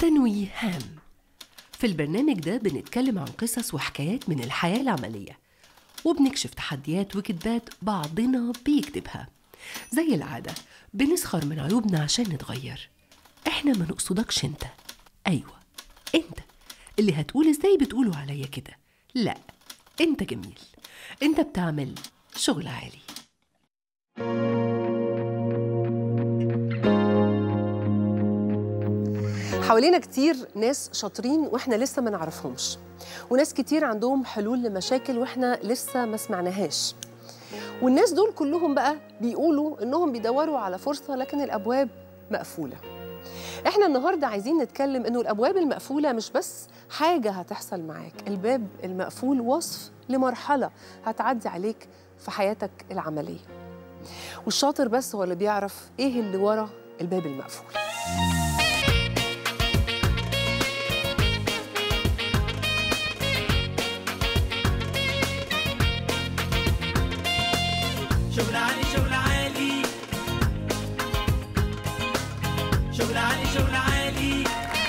تنويه هام في البرنامج ده بنتكلم عن قصص وحكايات من الحياة العملية وبنكشف تحديات وكذبات بعضنا بيكتبها زي العادة بنسخر من عيوبنا عشان نتغير احنا ما نقصدكش انت ايوه انت اللي هتقول ازاي بتقولوا عليا كده لا انت جميل انت بتعمل شغل عالي حوالينا كتير ناس شاطرين واحنا لسه ما نعرفهمش وناس كتير عندهم حلول لمشاكل واحنا لسه ما سمعناهاش والناس دول كلهم بقى بيقولوا انهم بيدوروا على فرصه لكن الابواب مقفوله احنا النهارده عايزين نتكلم انه الابواب المقفوله مش بس حاجه هتحصل معاك الباب المقفول وصف لمرحله هتعدي عليك في حياتك العمليه والشاطر بس هو اللي بيعرف ايه اللي ورا الباب المقفول شغل عالي شغل عالي شغل عالي شغل عالي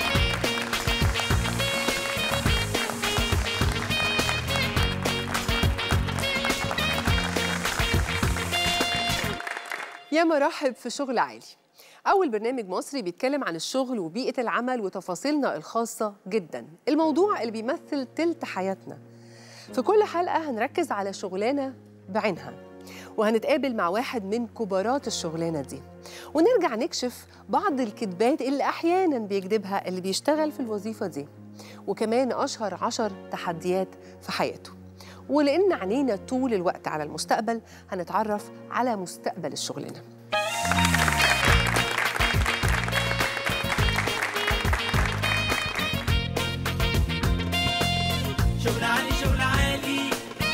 يا مرحب في شغل عالي أول برنامج مصري بيتكلم عن الشغل وبيئة العمل وتفاصيلنا الخاصة جدا الموضوع اللي بيمثل تلت حياتنا في كل حلقة هنركز على شغلانة بعينها وهنتقابل مع واحد من كبارات الشغلانة دي ونرجع نكشف بعض الكذبات اللي أحيانا بيكذبها اللي بيشتغل في الوظيفة دي وكمان أشهر عشر تحديات في حياته ولأن عينينا طول الوقت على المستقبل هنتعرف على مستقبل الشغلانة شغل عالي شغل عالي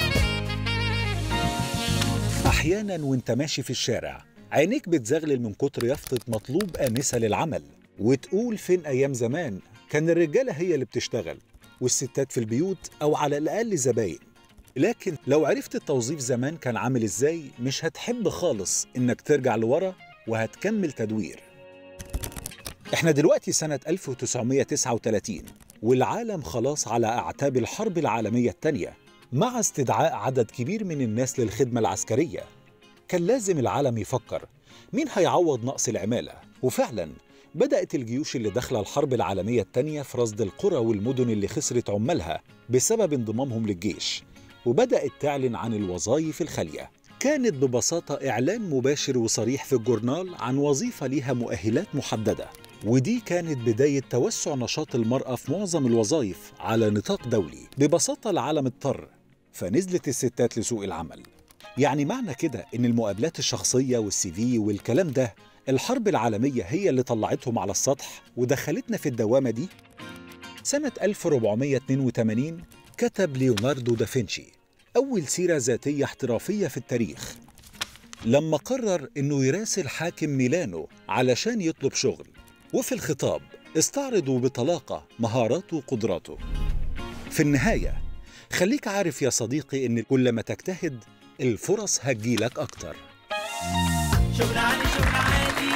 أحيانا وانت ماشي في الشارع عينيك بتزغلل من كتر يافطة مطلوب آنسة للعمل وتقول فين أيام زمان كان الرجالة هي اللي بتشتغل والستات في البيوت أو على الأقل زباين لكن لو عرفت التوظيف زمان كان عامل إزاي مش هتحب خالص إنك ترجع لورا وهتكمل تدوير احنا دلوقتي سنة 1939 والعالم خلاص على أعتاب الحرب العالمية الثانية مع استدعاء عدد كبير من الناس للخدمة العسكرية كان لازم العالم يفكر مين هيعوض نقص العمالة وفعلا بدأت الجيوش اللي داخلة الحرب العالمية الثانية في رصد القرى والمدن اللي خسرت عمالها بسبب انضمامهم للجيش وبدأت تعلن عن الوظائف الخالية كانت ببساطة إعلان مباشر وصريح في الجورنال عن وظيفة ليها مؤهلات محددة ودي كانت بداية توسع نشاط المرأة في معظم الوظائف على نطاق دولي ببساطة العالم اضطر فنزلت الستات لسوق العمل يعني معنى كده إن المقابلات الشخصية والسي في والكلام ده الحرب العالمية هي اللي طلعتهم على السطح ودخلتنا في الدوامة دي سنة 1482 كتب ليوناردو دافنشي أول سيرة ذاتية احترافية في التاريخ لما قرر إنه يراسل حاكم ميلانو علشان يطلب شغل وفي الخطاب استعرضوا بطلاقة مهاراته وقدراته في النهاية خليك عارف يا صديقي إن كل ما تجتهد الفرص هتجيلك أكتر شغل عالي شغل عالي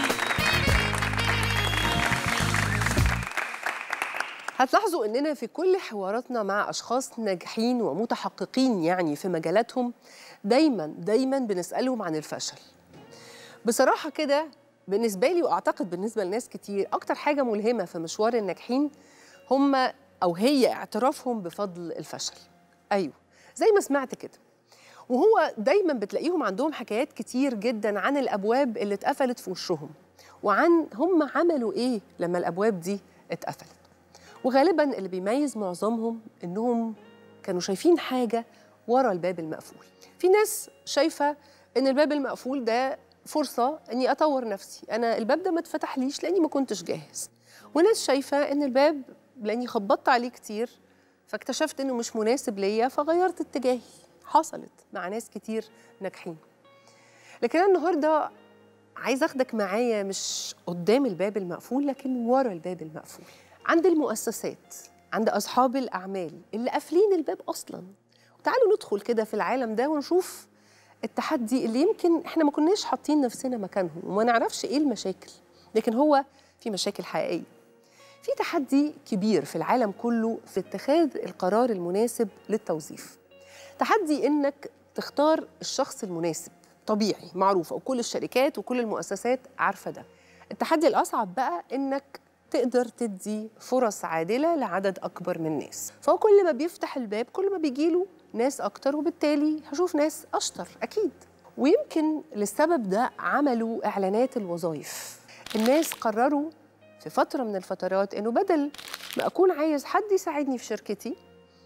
هتلاحظوا اننا في كل حواراتنا مع اشخاص ناجحين ومتحققين يعني في مجالاتهم دايما دايما بنسالهم عن الفشل بصراحه كده بالنسبه لي واعتقد بالنسبه لناس كتير اكتر حاجه ملهمه في مشوار الناجحين هم او هي اعترافهم بفضل الفشل ايوه زي ما سمعت كده وهو دايما بتلاقيهم عندهم حكايات كتير جدا عن الابواب اللي اتقفلت في وشهم وعن هم عملوا ايه لما الابواب دي اتقفلت وغالبا اللي بيميز معظمهم انهم كانوا شايفين حاجه ورا الباب المقفول في ناس شايفه ان الباب المقفول ده فرصه اني اطور نفسي انا الباب ده ما اتفتحليش لاني ما كنتش جاهز وناس شايفه ان الباب لاني خبطت عليه كتير فاكتشفت انه مش مناسب ليا فغيرت اتجاهي حصلت مع ناس كتير ناجحين لكن انا النهارده عايز اخدك معايا مش قدام الباب المقفول لكن ورا الباب المقفول عند المؤسسات عند اصحاب الاعمال اللي قافلين الباب اصلا وتعالوا ندخل كده في العالم ده ونشوف التحدي اللي يمكن احنا ما كناش حاطين نفسنا مكانهم وما نعرفش ايه المشاكل لكن هو في مشاكل حقيقيه في تحدي كبير في العالم كله في اتخاذ القرار المناسب للتوظيف تحدي انك تختار الشخص المناسب طبيعي معروفه وكل الشركات وكل المؤسسات عارفه ده التحدي الاصعب بقى انك تقدر تدي فرص عادله لعدد اكبر من الناس فهو كل ما بيفتح الباب كل ما بيجيله ناس اكتر وبالتالي هشوف ناس اشطر اكيد ويمكن للسبب ده عملوا اعلانات الوظائف الناس قرروا في فتره من الفترات انه بدل ما اكون عايز حد يساعدني في شركتي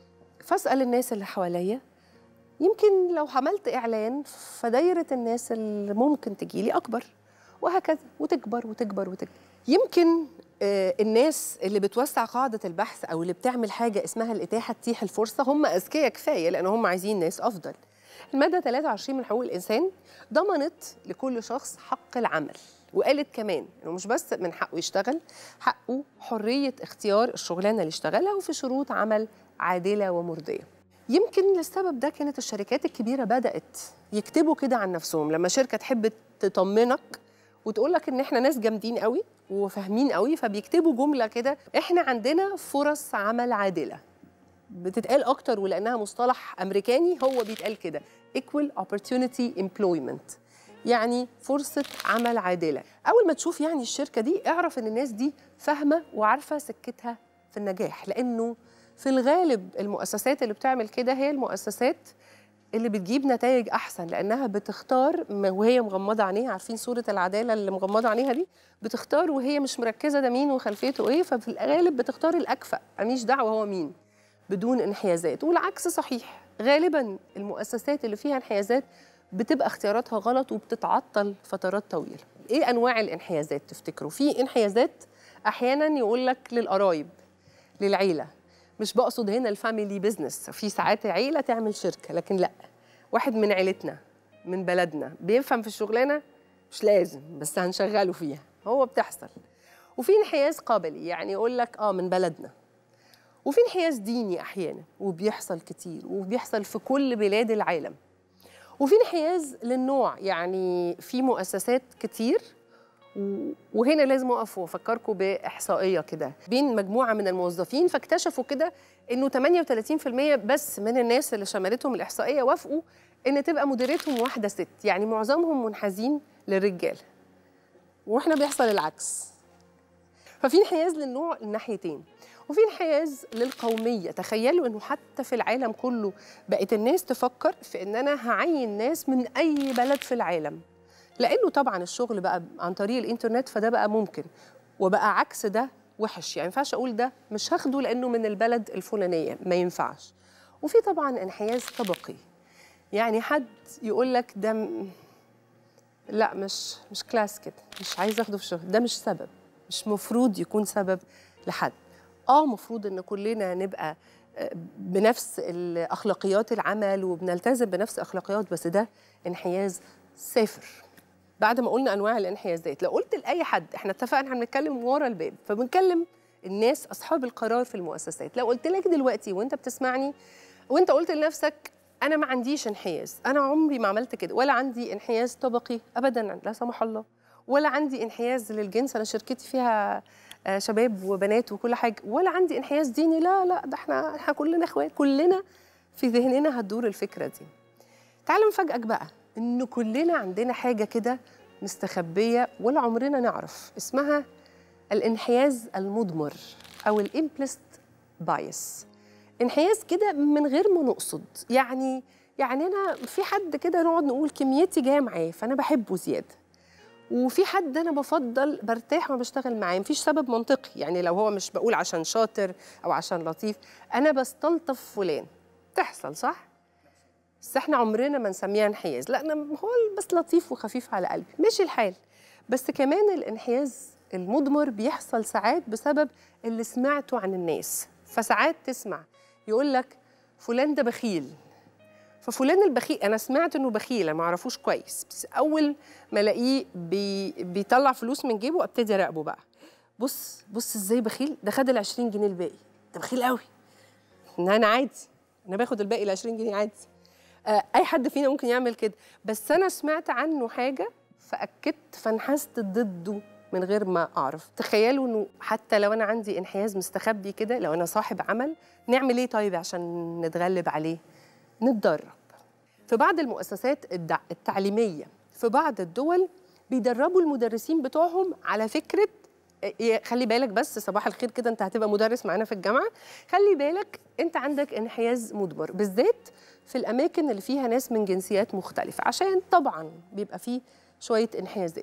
فاسال الناس اللي حواليا يمكن لو عملت اعلان فدايره الناس اللي ممكن تجيلي اكبر وهكذا وتكبر وتكبر وتكبر يمكن آه، الناس اللي بتوسع قاعدة البحث أو اللي بتعمل حاجة اسمها الإتاحة تتيح الفرصة هم أذكياء كفاية لأن هم عايزين ناس أفضل المادة 23 من حقوق الإنسان ضمنت لكل شخص حق العمل وقالت كمان انه مش بس من حقه يشتغل حقه حريه اختيار الشغلانه اللي يشتغلها وفي شروط عمل عادله ومرضيه يمكن للسبب ده كانت الشركات الكبيره بدات يكتبوا كده عن نفسهم لما شركه تحب تطمنك وتقول لك ان احنا ناس جامدين قوي وفاهمين قوي فبيكتبوا جمله كده احنا عندنا فرص عمل عادله بتتقال اكتر ولانها مصطلح امريكاني هو بيتقال كده equal opportunity employment يعني فرصة عمل عادلة أول ما تشوف يعني الشركة دي اعرف إن الناس دي فاهمة وعارفة سكتها في النجاح لأنه في الغالب المؤسسات اللي بتعمل كده هي المؤسسات اللي بتجيب نتائج أحسن لأنها بتختار م- وهي مغمضة عينيها عارفين صورة العدالة اللي مغمضة عينيها دي بتختار وهي مش مركزة ده مين وخلفيته إيه ففي الغالب بتختار الأكفأ ماليش دعوة هو مين بدون انحيازات والعكس صحيح غالبا المؤسسات اللي فيها انحيازات بتبقى اختياراتها غلط وبتتعطل فترات طويله ايه انواع الانحيازات تفتكروا في انحيازات احيانا يقول لك للقرايب للعيله مش بقصد هنا الفاميلي بيزنس في ساعات عيله تعمل شركه لكن لا واحد من عيلتنا من بلدنا بيفهم في الشغلانه مش لازم بس هنشغله فيها هو بتحصل وفي انحياز قابلي يعني يقول لك اه من بلدنا وفي انحياز ديني احيانا وبيحصل كتير وبيحصل في كل بلاد العالم وفي انحياز للنوع يعني في مؤسسات كتير و- وهنا لازم اقف وافكركم باحصائيه كده بين مجموعه من الموظفين فاكتشفوا كده انه 38% بس من الناس اللي شملتهم الاحصائيه وافقوا ان تبقى مديرتهم واحده ست يعني معظمهم منحازين للرجال واحنا بيحصل العكس ففي انحياز للنوع الناحيتين وفي انحياز للقومية تخيلوا أنه حتى في العالم كله بقت الناس تفكر في أن أنا هعين ناس من أي بلد في العالم لأنه طبعا الشغل بقى عن طريق الإنترنت فده بقى ممكن وبقى عكس ده وحش يعني ما ينفعش أقول ده مش هاخده لأنه من البلد الفلانية ما ينفعش وفي طبعا انحياز طبقي يعني حد يقول لك ده م- لا مش مش كلاس كده مش عايز اخده في الشغل ده مش سبب مش مفروض يكون سبب لحد اه مفروض ان كلنا نبقى آه، بنفس ال- اخلاقيات العمل وبنلتزم بنفس اخلاقيات بس ده انحياز صفر بعد ما قلنا انواع الانحيازات لو قلت لاي حد احنا اتفقنا احنا بنتكلم ورا الباب فبنكلم الناس اصحاب القرار في المؤسسات لو قلت لك دلوقتي وانت بتسمعني وانت قلت لنفسك انا ما عنديش انحياز انا عمري ما عملت كده ولا عندي انحياز طبقي ابدا لا سمح الله ولا عندي انحياز للجنس انا شركتي فيها آه، شباب وبنات وكل حاجه ولا عندي انحياز ديني لا لا ده احنا احنا كلنا اخوات كلنا في ذهننا هتدور الفكره دي تعال نفاجئك بقى ان كلنا عندنا حاجه كده مستخبيه ولا عمرنا نعرف اسمها الانحياز المضمر او الامبلست بايس انحياز كده من غير ما نقصد يعني يعني انا في حد كده نقعد نقول كميتي جايه معاه فانا بحبه زياده وفي حد انا بفضل برتاح وانا بشتغل معاه مفيش سبب منطقي يعني لو هو مش بقول عشان شاطر او عشان لطيف انا بستلطف فلان تحصل صح بس احنا عمرنا ما نسميها انحياز لا أنا هو بس لطيف وخفيف على قلبي ماشي الحال بس كمان الانحياز المضمر بيحصل ساعات بسبب اللي سمعته عن الناس فساعات تسمع يقول لك فلان ده بخيل ففلان البخيل انا سمعت انه بخيل انا ما اعرفوش كويس بس اول ما الاقيه بي... بيطلع فلوس من جيبه ابتدي اراقبه بقى بص بص ازاي بخيل ده خد ال 20 جنيه الباقي ده بخيل قوي ان انا عادي انا باخد الباقي ال 20 جنيه عادي آه اي حد فينا ممكن يعمل كده بس انا سمعت عنه حاجه فاكدت فانحازت ضده من غير ما اعرف تخيلوا انه حتى لو انا عندي انحياز مستخبي كده لو انا صاحب عمل نعمل ايه طيب عشان نتغلب عليه نتدرب في بعض المؤسسات الدع- التعليميه في بعض الدول بيدربوا المدرسين بتوعهم على فكره إيه، خلي بالك بس صباح الخير كده انت هتبقى مدرس معانا في الجامعه خلي بالك انت عندك انحياز مدبر بالذات في الاماكن اللي فيها ناس من جنسيات مختلفه عشان طبعا بيبقى فيه شويه انحيازات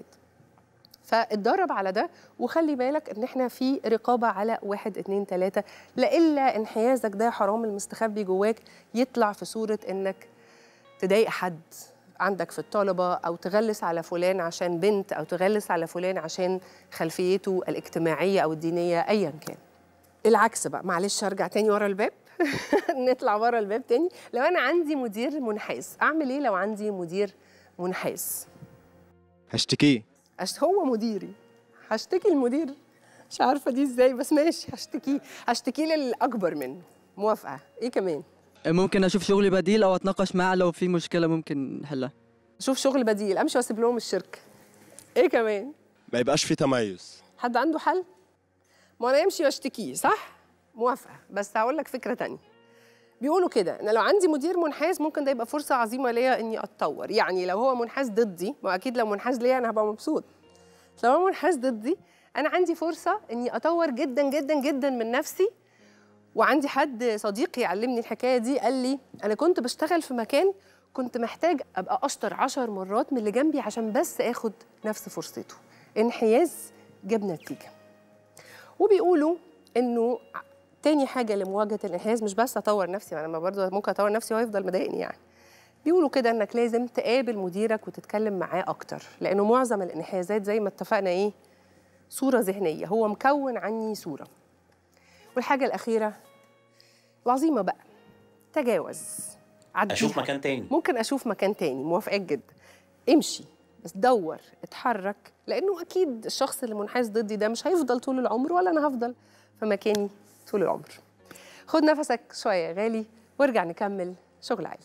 فاتدرب على ده وخلي بالك ان احنا في رقابه على واحد اتنين تلاته لالا انحيازك ده يا حرام المستخبي جواك يطلع في صوره انك تضايق حد عندك في الطلبه او تغلس على فلان عشان بنت او تغلس على فلان عشان خلفيته الاجتماعيه او الدينيه ايا كان العكس بقى معلش ارجع تاني ورا الباب نطلع ورا الباب تاني لو انا عندي مدير منحاز اعمل ايه لو عندي مدير منحاز هشتكيه أش- هو مديري هشتكي المدير مش عارفه دي ازاي بس ماشي هشتكيه هشتكيه للاكبر منه موافقه ايه كمان ممكن اشوف شغلي بديل او اتناقش معاه لو في مشكله ممكن نحلها شوف شغل بديل امشي واسيب لهم الشركه ايه كمان ما يبقاش في تميز حد عنده حل ما انا امشي واشتكيه صح موافقه بس هقول لك فكره تانية بيقولوا كده ان لو عندي مدير منحاز ممكن ده يبقى فرصه عظيمه ليا اني اتطور يعني لو هو منحاز ضدي ما اكيد لو منحاز ليا انا هبقى مبسوط لو هو منحاز ضدي انا عندي فرصه اني اطور جدا جدا جدا من نفسي وعندي حد صديقي علمني الحكايه دي قال لي انا كنت بشتغل في مكان كنت محتاج ابقى اشطر عشر مرات من اللي جنبي عشان بس اخد نفس فرصته انحياز جاب نتيجه وبيقولوا انه ع- تاني حاجه لمواجهه الانحياز مش بس اطور نفسي ما انا ما برضه ممكن اطور نفسي وهو يفضل مضايقني يعني بيقولوا كده انك لازم تقابل مديرك وتتكلم معاه اكتر لانه معظم الانحيازات زي ما اتفقنا ايه صوره ذهنيه هو مكون عني صوره والحاجه الاخيره العظيمه بقى تجاوز عديها. اشوف مكان تاني ممكن اشوف مكان تاني موافقاك جدا امشي بس دور اتحرك لانه اكيد الشخص اللي منحاز ضدي ده مش هيفضل طول العمر ولا انا هفضل في مكاني طول العمر خد نفسك شويه يا غالي وارجع نكمل شغل عالي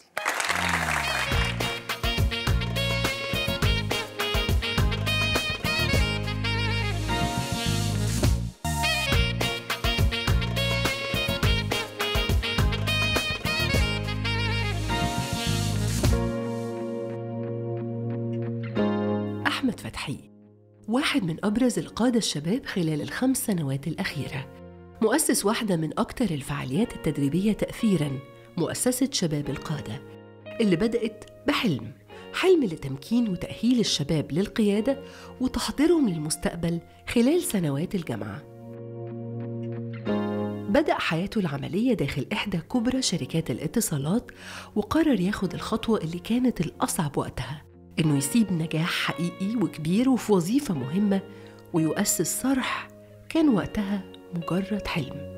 أحمد فتحي واحد من أبرز القادة الشباب خلال الخمس سنوات الأخيرة مؤسس واحدة من أكثر الفعاليات التدريبية تأثيراً مؤسسة شباب القادة اللي بدأت بحلم حلم لتمكين وتأهيل الشباب للقيادة وتحضيرهم للمستقبل خلال سنوات الجامعة بدأ حياته العملية داخل إحدى كبرى شركات الاتصالات وقرر ياخد الخطوة اللي كانت الأصعب وقتها إنه يسيب نجاح حقيقي وكبير وفي وظيفة مهمة ويؤسس صرح كان وقتها مجرد حلم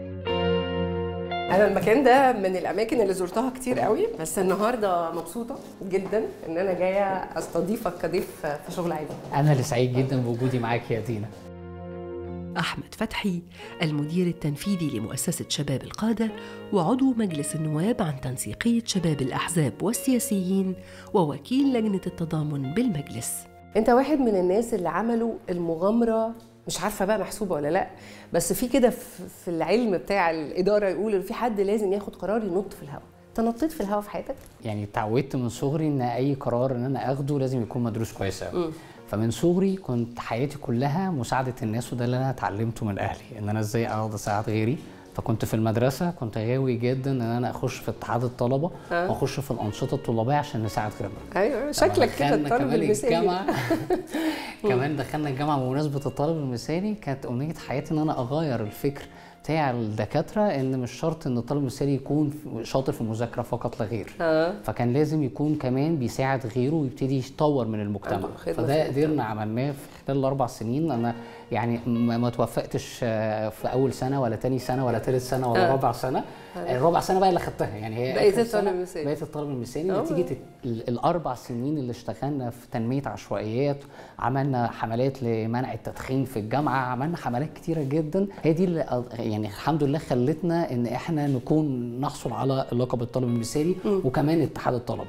انا المكان ده من الاماكن اللي زرتها كتير قوي بس النهارده مبسوطه جدا ان انا جايه استضيفك كضيف في شغل عادي أنا اللي سعيد جدا بوجودي معاك يا دينا أحمد فتحي المدير التنفيذي لمؤسسة شباب القادة وعضو مجلس النواب عن تنسيقية شباب الأحزاب والسياسيين ووكيل لجنة التضامن بالمجلس انت واحد من الناس اللي عملوا المغامره مش عارفه بقى محسوبه ولا لا بس في كده في في العلم بتاع الاداره يقول ان في حد لازم ياخد قرار ينط في الهواء تنطيت في الهواء في حياتك يعني اتعودت من صغري ان اي قرار ان انا اخده لازم يكون مدروس كويس قوي فمن صغري كنت حياتي كلها مساعده الناس وده اللي انا اتعلمته من اهلي ان انا ازاي اقعد اساعد غيري فكنت في المدرسه كنت غاوي جدا ان انا اخش في اتحاد الطلبه آه. واخش في الانشطه الطلابيه عشان نساعد غيرنا ايوه شكلك كده دخلنا الطالب كمان المثالي الجامعه كمان دخلنا الجامعه بمناسبه الطالب المثالي كانت امنيه حياتي ان انا اغير الفكر بتاع الدكاتره ان مش شرط ان الطالب المثالي يكون في- شاطر في المذاكره فقط لا غير اه فكان لازم يكون كمان بيساعد غيره ويبتدي يطور من المجتمع عنده خدمة فده في قدرنا عملناه في خلال الاربع سنين انا يعني ما ما توفقتش آه، في اول سنه ولا تاني سنه ولا تالت سنه ولا آه. رابع سنه الرابع سنه بقى اللي خدتها يعني هي بقيت آخر الطالب سنة المثالي. بقيت الطالب المثالي آه. نتيجه ال- الاربع سنين اللي اشتغلنا في تنميه عشوائيات عملنا حملات لمنع التدخين في الجامعه عملنا حملات كتيره جدا هي دي اللي أ- يعني الحمد لله خلتنا ان احنا نكون نحصل على لقب الطالب المثالي وكمان اتحاد الطلبه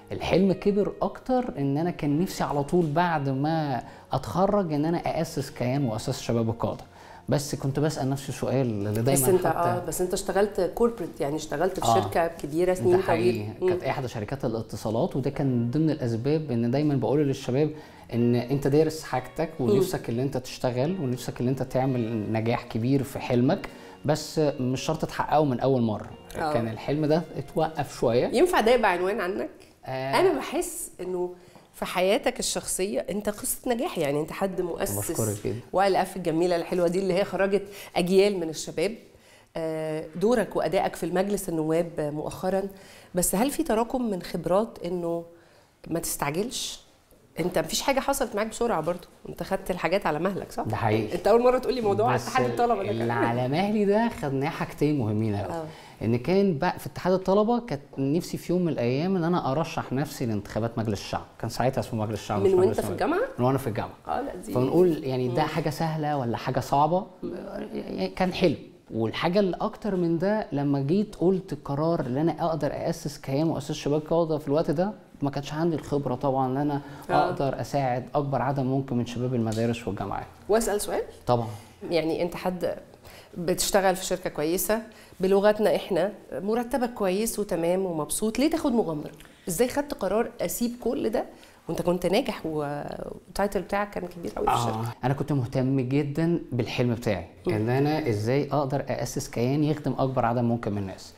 الحلم كبر اكتر ان انا كان نفسي على طول بعد ما اتخرج ان انا اسس كيان مؤسسه شباب القاده بس كنت بسال نفسي سؤال اللي دايما بس انت حتى اه بس انت اشتغلت كوربريت يعني اشتغلت في آه. شركه كبيره ده سنين حقيقي طويله كانت احدى شركات الاتصالات وده كان من ضمن الاسباب ان دايما بقول للشباب ان انت دارس حاجتك ونفسك ان انت تشتغل ونفسك ان انت تعمل نجاح كبير في حلمك بس مش شرط تحققه من اول مره آه. كان الحلم ده اتوقف شويه ينفع ده يبقى عنوان عنك؟ آه. انا بحس انه في حياتك الشخصيه انت قصه نجاح يعني انت حد مؤسس بشكرك جدا. والف الجميله الحلوه دي اللي هي خرجت اجيال من الشباب آه، دورك وادائك في المجلس النواب مؤخرا بس هل في تراكم من خبرات انه ما تستعجلش انت مفيش حاجه حصلت معاك بسرعه برضو انت خدت الحاجات على مهلك صح ده حقيقي. انت اول مره تقولي موضوع بس اتحاد الطلبه ده اللي كمان. على مهلي ده خدناه حاجتين مهمين آه. قوي ان كان بقى في اتحاد الطلبه كانت نفسي في يوم من الايام ان انا ارشح نفسي لانتخابات مجلس الشعب كان ساعتها اسمه مجلس الشعب من مش وانت مجلس في الملك. الجامعه؟ من وانا في الجامعه اه لا دي فنقول يعني ده حاجه سهله ولا حاجه صعبه يعني كان حلو والحاجه اللي اكتر من ده لما جيت قلت القرار ان انا اقدر اسس كيان مؤسسه شباب قاده في الوقت ده ما كانش عندي الخبره طبعا ان انا آه. اقدر اساعد اكبر عدد ممكن من شباب المدارس والجامعات واسال سؤال طبعا يعني انت حد بتشتغل في شركه كويسه بلغتنا احنا مرتبك كويس وتمام ومبسوط ليه تاخد مغامره ازاي خدت قرار اسيب كل ده وانت كنت ناجح و- والتايتل بتاعك كان كبير قوي في الشركه آه. انا كنت مهتم جدا بالحلم بتاعي ان انا ازاي اقدر اسس كيان يخدم اكبر عدد ممكن من الناس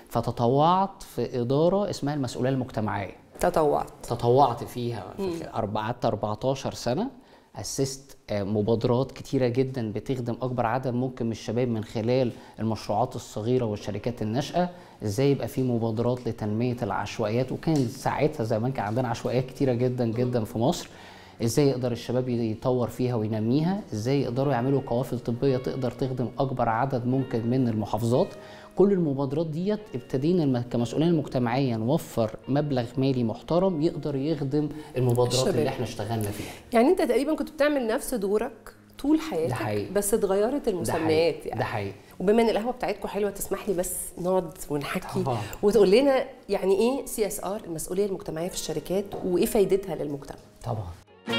فتطوعت في اداره اسمها المسؤوليه المجتمعيه تطوعت تطوعت فيها في أربعة- قعدت 14 سنه اسست آه، مبادرات كتيره جدا بتخدم اكبر عدد ممكن من الشباب من خلال المشروعات الصغيره والشركات الناشئه ازاي يبقى في مبادرات لتنميه العشوائيات وكان ساعتها زمان كان عندنا عشوائيات كتيره جدا جدا في مصر ازاي يقدر الشباب يطور فيها وينميها ازاي يقدروا يعملوا قوافل طبيه تقدر تخدم اكبر عدد ممكن من المحافظات كل المبادرات ديت ابتدينا الم- كمسؤوليه مجتمعيه نوفر مبلغ مالي محترم يقدر يخدم المبادرات الشباب. اللي احنا اشتغلنا فيها يعني انت تقريبا كنت بتعمل نفس دورك طول حياتك حقيقي. بس اتغيرت ده المسميات حقيقي يعني ده حقيقي وبما ان القهوه بتاعتكم حلوه تسمح لي بس نقعد ونحكي طبعا. وتقول لنا يعني ايه سي اس ار المسؤوليه المجتمعيه في الشركات وايه فايدتها للمجتمع طبعا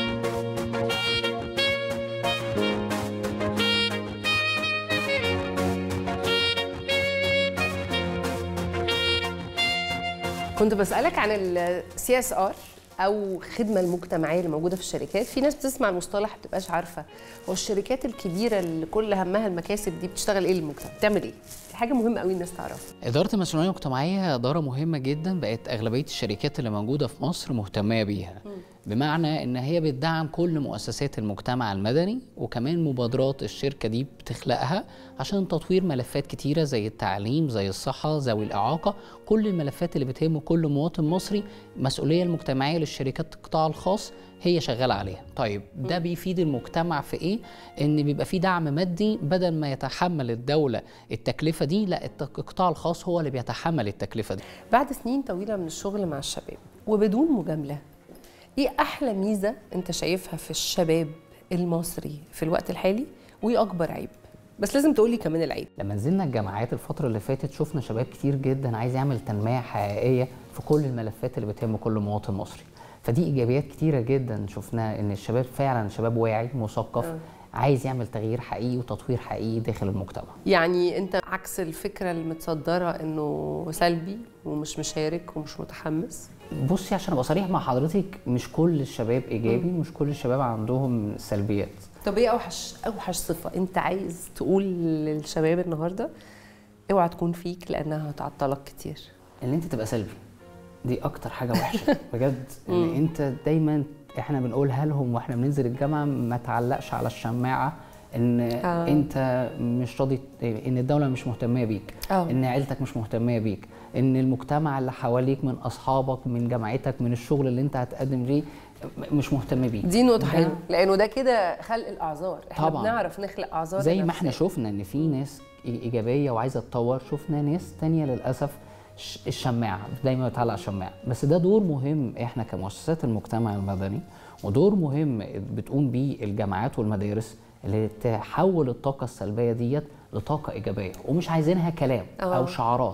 كنت بسألك عن السي اس ار او الخدمه المجتمعيه اللي موجوده في الشركات في ناس بتسمع المصطلح ما بتبقاش عارفه هو الشركات الكبيره اللي كل همها المكاسب دي بتشتغل ايه للمجتمع بتعمل ايه دي حاجه مهمه قوي الناس تعرفها إدارة المسؤولية المجتمعية إدارة مهمة جدا بقت أغلبية الشركات اللي موجودة في مصر مهتمة بيها بمعنى إن هي بتدعم كل مؤسسات المجتمع المدني وكمان مبادرات الشركة دي بتخلقها عشان تطوير ملفات كتيرة زي التعليم زي الصحة ذوي الإعاقة كل الملفات اللي بتهم كل مواطن مصري المسؤولية المجتمعية للشركات القطاع الخاص هي شغالة عليها طيب ده بيفيد المجتمع في إيه؟ إن بيبقى في دعم مادي بدل ما يتحمل الدولة التكلفة دي لا الت- القطاع الخاص هو اللي بيتحمل التكلفة دي بعد سنين طويله من الشغل مع الشباب وبدون مجامله ايه احلى ميزه انت شايفها في الشباب المصري في الوقت الحالي وايه اكبر عيب بس لازم تقولي كمان العيب لما نزلنا الجامعات الفترة اللي فاتت شفنا شباب كتير جدا عايز يعمل تنمية حقيقية في كل الملفات اللي بتهم كل مواطن مصري فدي إيجابيات كتيرة جدا شفناها إن الشباب فعلا شباب واعي مثقف عايز يعمل تغيير حقيقي وتطوير حقيقي داخل المجتمع يعني انت عكس الفكره المتصدره انه سلبي ومش مشارك ومش متحمس بصي عشان ابقى صريح مع حضرتك مش كل الشباب ايجابي مش كل الشباب عندهم سلبيات طب ايه اوحش اوحش صفه انت عايز تقول للشباب النهارده اوعى تكون فيك لانها هتعطلك كتير ان انت تبقى سلبي دي اكتر حاجه وحشه بجد ان انت دايما احنا بنقولها لهم واحنا بننزل الجامعه ما تعلقش على الشماعه ان آه. آه. انت مش راضي ان الدوله مش مهتمه بيك آه. ان عيلتك مش مهتمه بيك ان المجتمع اللي حواليك من اصحابك من جامعتك من الشغل اللي انت هتقدم ليه م- مش مهتم بيك دي نقطه ده حلوه لانه ده كده خلق الاعذار احنا طبعاً. بنعرف نخلق اعذار زي ما احنا لنفسنا. شفنا ان في ناس ايجابيه وعايزه تطور شفنا ناس تانية للاسف ش- الشماعه دايما بتعلق على الشماعه بس ده دور مهم احنا كمؤسسات المجتمع المدني ودور مهم بتقوم بيه الجامعات والمدارس اللي تحول الطاقه السلبيه ديت لطاقه ايجابيه ومش عايزينها كلام آه. او شعارات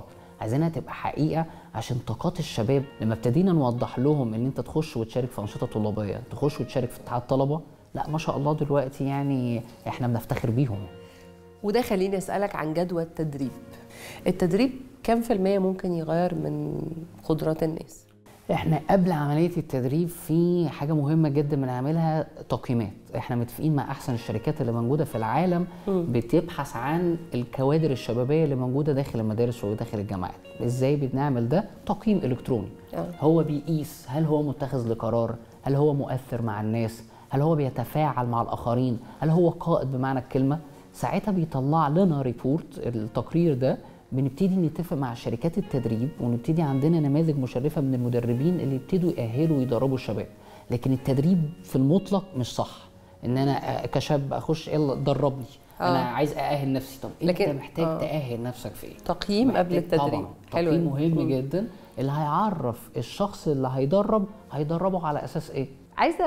عايزينها تبقى حقيقه عشان طاقات الشباب لما ابتدينا نوضح لهم ان انت تخش وتشارك في انشطه طلابيه تخش وتشارك في اتحاد طلبه لا ما شاء الله دلوقتي يعني احنا بنفتخر بيهم وده خليني اسالك عن جدوى التدريب التدريب كم في المية ممكن يغير من قدرات الناس احنا قبل عمليه التدريب في حاجه مهمه جدا بنعملها تقييمات احنا متفقين مع احسن الشركات اللي موجوده في العالم بتبحث عن الكوادر الشبابيه اللي موجوده داخل المدارس وداخل الجامعات ازاي بنعمل ده تقييم الكتروني آه. هو بيقيس هل هو متخذ لقرار هل هو مؤثر مع الناس هل هو بيتفاعل مع الاخرين هل هو قائد بمعنى الكلمه ساعتها بيطلع لنا ريبورت التقرير ده بنبتدي نتفق مع شركات التدريب ونبتدي عندنا نماذج مشرفه من المدربين اللي يبتدوا يأهلوا ويدربوا الشباب لكن التدريب في المطلق مش صح ان انا كشاب اخش يلا دربني آه. انا عايز ااهل نفسي طب لكن- انت محتاج آه. تاهل نفسك في ايه تقييم قبل محتاج التدريب طبعا حلو تقييم أوي. مهم مم. جدا اللي هيعرف الشخص اللي هيدرب هيدربه على اساس ايه عايزه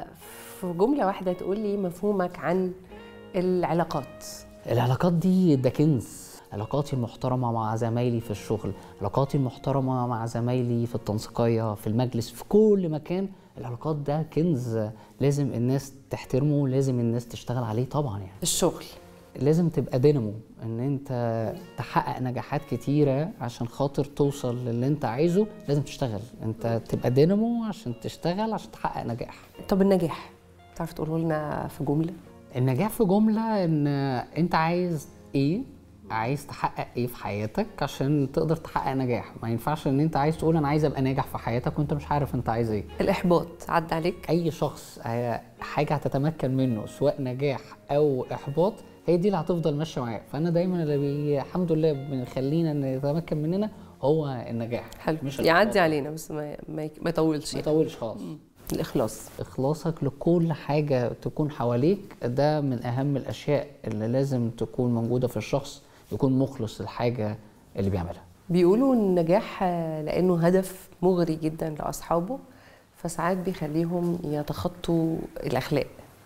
في جمله واحده تقول لي مفهومك عن العلاقات العلاقات دي ده كنز علاقاتي المحترمة مع زمايلي في الشغل علاقاتي المحترمة مع زمايلي في التنسيقية في المجلس في كل مكان العلاقات ده كنز لازم الناس تحترمه لازم الناس تشتغل عليه طبعا يعني الشغل لازم تبقى دينامو ان انت تحقق نجاحات كتيرة عشان خاطر توصل للي انت عايزه لازم تشتغل انت تبقى دينامو عشان تشتغل عشان تحقق نجاح طب النجاح تعرف تقوله لنا في جمله النجاح في جملة ان انت عايز ايه عايز تحقق ايه في حياتك عشان تقدر تحقق نجاح ما ينفعش ان انت عايز تقول انا عايز ابقى ناجح في حياتك وانت مش عارف انت عايز ايه الاحباط عدى عليك اي شخص ه- حاجة هتتمكن منه سواء نجاح او احباط هي دي اللي هتفضل ماشية معاه فانا دايما اللي بي... الحمد لله بنخلينا نتمكن مننا هو النجاح حلو مش يعدي الإحباط. علينا بس ما ما, ما يطولش ما يعني. يطولش خالص الاخلاص اخلاصك لكل حاجه تكون حواليك ده من اهم الاشياء اللي لازم تكون موجوده في الشخص يكون مخلص للحاجه اللي بيعملها بيقولوا النجاح آه، لانه هدف مغري جدا لاصحابه فساعات بيخليهم يتخطوا الاخلاق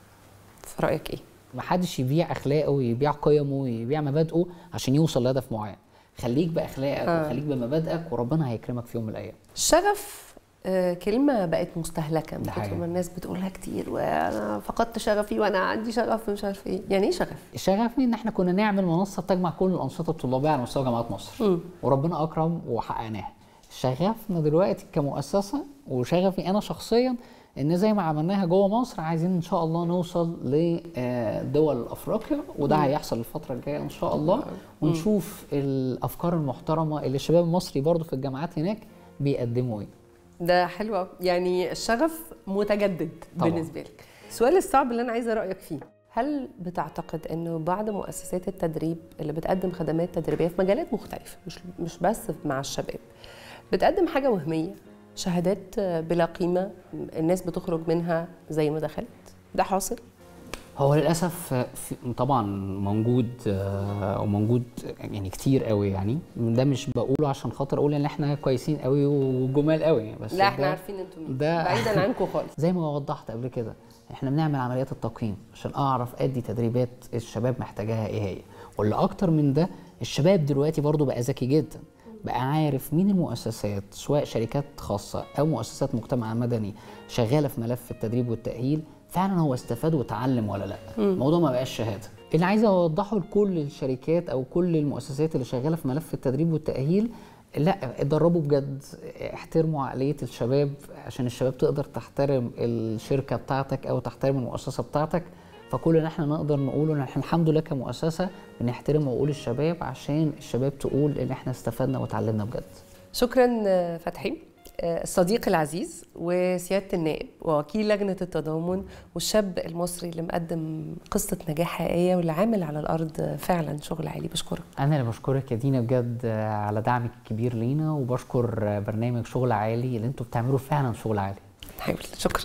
في رايك ايه محدش يبيع اخلاقه ويبيع قيمه ويبيع مبادئه عشان يوصل لهدف معين خليك باخلاقك آه. وخليك بمبادئك وربنا هيكرمك في يوم من الايام الشغف آه، كلمة بقت مستهلكة من ده كتر حقيقي. ما الناس بتقولها كتير وانا فقدت شغفي وانا عندي شغف مش عارف ايه يعني ايه شغف؟ شغفني ان احنا كنا نعمل منصه تجمع كل الانشطه الطلابيه على مستوى جامعات مصر مم. وربنا اكرم وحققناها شغفنا دلوقتي كمؤسسه وشغفي انا شخصيا ان زي ما عملناها جوه مصر عايزين ان شاء الله نوصل لدول افريقيا وده هيحصل الفتره الجايه ان شاء الله ونشوف الافكار المحترمه اللي الشباب المصري برضو في الجامعات هناك بيقدموا ايه ده حلو أوي. يعني الشغف متجدد طبعاً. بالنسبة لك السؤال الصعب اللي انا عايزة رأيك فيه هل بتعتقد انه بعض مؤسسات التدريب اللي بتقدم خدمات تدريبية في مجالات مختلفة مش مش بس مع الشباب بتقدم حاجة وهمية شهادات بلا قيمة الناس بتخرج منها زي ما دخلت ده حاصل هو للاسف في- طبعا موجود آه، وموجود يعني كتير قوي يعني ده مش بقوله عشان خاطر اقول ان احنا كويسين قوي وجمال قوي بس لا احنا ده- عارفين انتوا مين ده- بعيدا عنكم خالص زي ما وضحت قبل كده احنا بنعمل عمليات التقييم عشان اعرف ادي تدريبات الشباب محتاجاها ايه هي واللي اكتر من ده الشباب دلوقتي برضو بقى ذكي جدا بقى عارف مين المؤسسات سواء شركات خاصة أو مؤسسات مجتمع مدني شغالة في ملف التدريب والتأهيل فعلا هو استفاد وتعلم ولا لا الموضوع ما بقاش شهادة اللي عايز أوضحه لكل الشركات أو كل المؤسسات اللي شغالة في ملف التدريب والتأهيل لا اتدربوا بجد احترموا عقلية الشباب عشان الشباب تقدر تحترم الشركة بتاعتك أو تحترم المؤسسة بتاعتك فكل اللي احنا نقدر نقوله ان احنا الحمد لله كمؤسسة بنحترم عقول الشباب عشان الشباب تقول ان احنا استفدنا وتعلمنا بجد شكرا آه، فتحي آه، الصديق العزيز وسيادة النائب ووكيل لجنة التضامن والشاب المصري اللي مقدم قصة نجاح حقيقية واللي عامل على الأرض فعلا شغل عالي بشكرك انا اللي بشكرك يا دينا بجد على دعمك الكبير لينا وبشكر برنامج شغل عالي اللي انتوا بتعملوا فعلا شغل عالي نحاول شكرا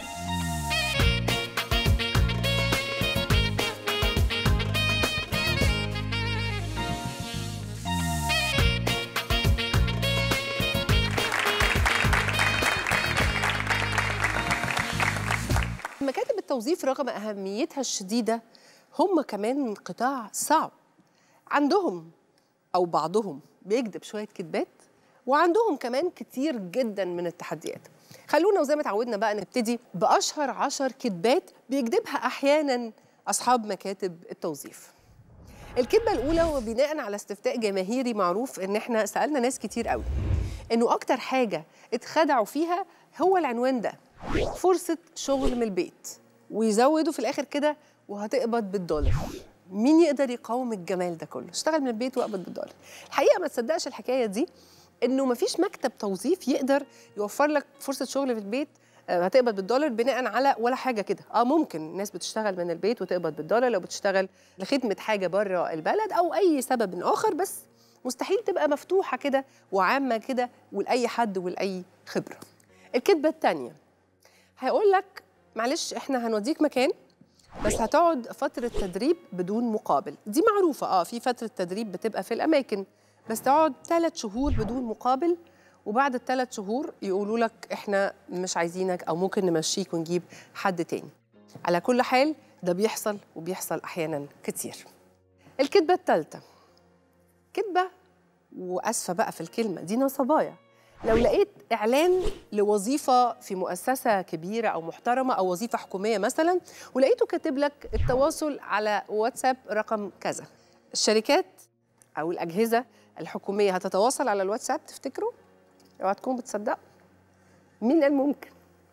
مكاتب التوظيف رغم أهميتها الشديدة هم كمان قطاع صعب عندهم أو بعضهم بيكذب شويه كذبات وعندهم كمان كتير جدا من التحديات خلونا وزي ما اتعودنا بقى نبتدي باشهر عشر كذبات بيكذبها احيانا اصحاب مكاتب التوظيف الكذبه الاولى وبناء على استفتاء جماهيري معروف ان احنا سالنا ناس كتير قوي انه اكتر حاجه اتخدعوا فيها هو العنوان ده فرصه شغل من البيت ويزودوا في الاخر كده وهتقبض بالدولار مين يقدر يقاوم الجمال ده كله اشتغل من البيت واقبض بالدولار الحقيقه ما تصدقش الحكايه دي انه ما فيش مكتب توظيف يقدر يوفر لك فرصه شغل في البيت آه، هتقبض بالدولار بناء على ولا حاجه كده اه ممكن الناس بتشتغل من البيت وتقبض بالدولار لو بتشتغل لخدمه حاجه بره البلد او اي سبب اخر بس مستحيل تبقى مفتوحه كده وعامه كده ولاي حد ولاي خبره الكذبه الثانيه هيقول لك معلش احنا هنوديك مكان بس هتقعد فترة تدريب بدون مقابل دي معروفة اه في فترة تدريب بتبقى في الأماكن بس تقعد ثلاث شهور بدون مقابل وبعد الثلاث شهور يقولوا لك احنا مش عايزينك او ممكن نمشيك ونجيب حد تاني على كل حال ده بيحصل وبيحصل احيانا كتير الكذبة الثالثة كذبة واسفة بقى في الكلمة دي نصبايا لو لقيت اعلان لوظيفه في مؤسسه كبيره او محترمه او وظيفه حكوميه مثلا ولقيته كاتب لك التواصل على واتساب رقم كذا الشركات او الاجهزه الحكوميه هتتواصل على الواتساب تفتكروا اوعى تكون بتصدقوا مين قال ممكن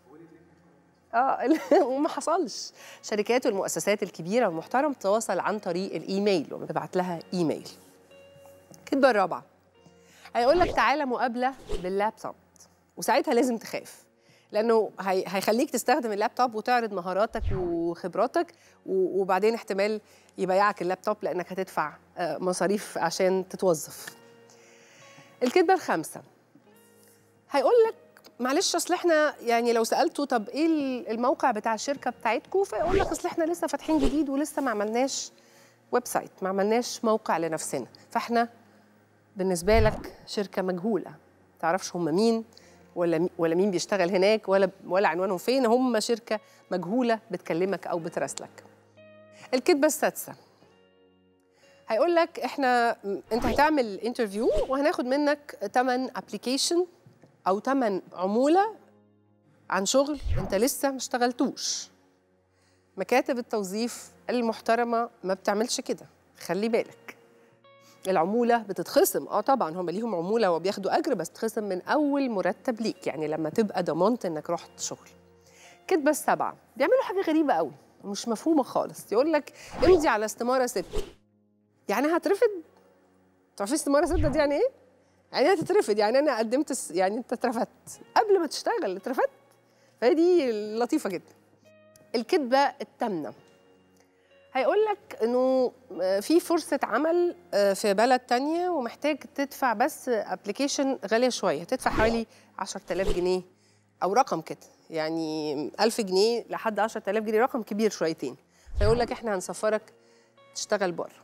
اه وما حصلش شركات والمؤسسات الكبيره والمحترمه تتواصل عن طريق الايميل وبتبعت لها ايميل الكذبه الرابعه هيقول لك تعالى مقابله باللابتوب وساعتها لازم تخاف لانه هي هيخليك تستخدم اللابتوب وتعرض مهاراتك وخبراتك و- وبعدين احتمال يبيعك اللابتوب لانك هتدفع آه، مصاريف عشان تتوظف الكذبه الخامسه هيقول لك معلش اصل احنا يعني لو سالته طب ايه الموقع بتاع الشركه بتاعتكم فيقول لك اصل احنا لسه فاتحين جديد ولسه ما عملناش ويب سايت ما عملناش موقع لنفسنا فاحنا بالنسبه لك شركه مجهوله تعرفش هم مين ولا مي- ولا مين بيشتغل هناك ولا ولا عنوانهم فين هم شركه مجهوله بتكلمك او بتراسلك الكذبه السادسه هيقول لك احنا م- انت هتعمل انترفيو وهناخد منك تمن ابلكيشن او تمن عموله عن شغل انت لسه ما اشتغلتوش مكاتب التوظيف المحترمه ما بتعملش كده خلي بالك العمولة بتتخصم اه طبعا هم ليهم عمولة وبياخدوا أجر بس تخصم من أول مرتب ليك يعني لما تبقى ضمنت إنك رحت شغل كدبة السبعة بيعملوا حاجة غريبة قوي ومش مفهومة خالص يقول لك امضي على استمارة ستة يعني هترفض تعرفي استمارة ستة دي يعني ايه؟ يعني هتترفض يعني أنا قدمت الس- يعني أنت اترفدت قبل ما تشتغل اترفدت فهي دي لطيفة جدا الكدبة التامنة هيقول لك انه في فرصه عمل في بلد تانية ومحتاج تدفع بس ابلكيشن غاليه شويه تدفع حوالي 10000 جنيه او رقم كده يعني 1000 جنيه لحد 10000 جنيه رقم كبير شويتين فيقول لك احنا هنسفرك تشتغل بره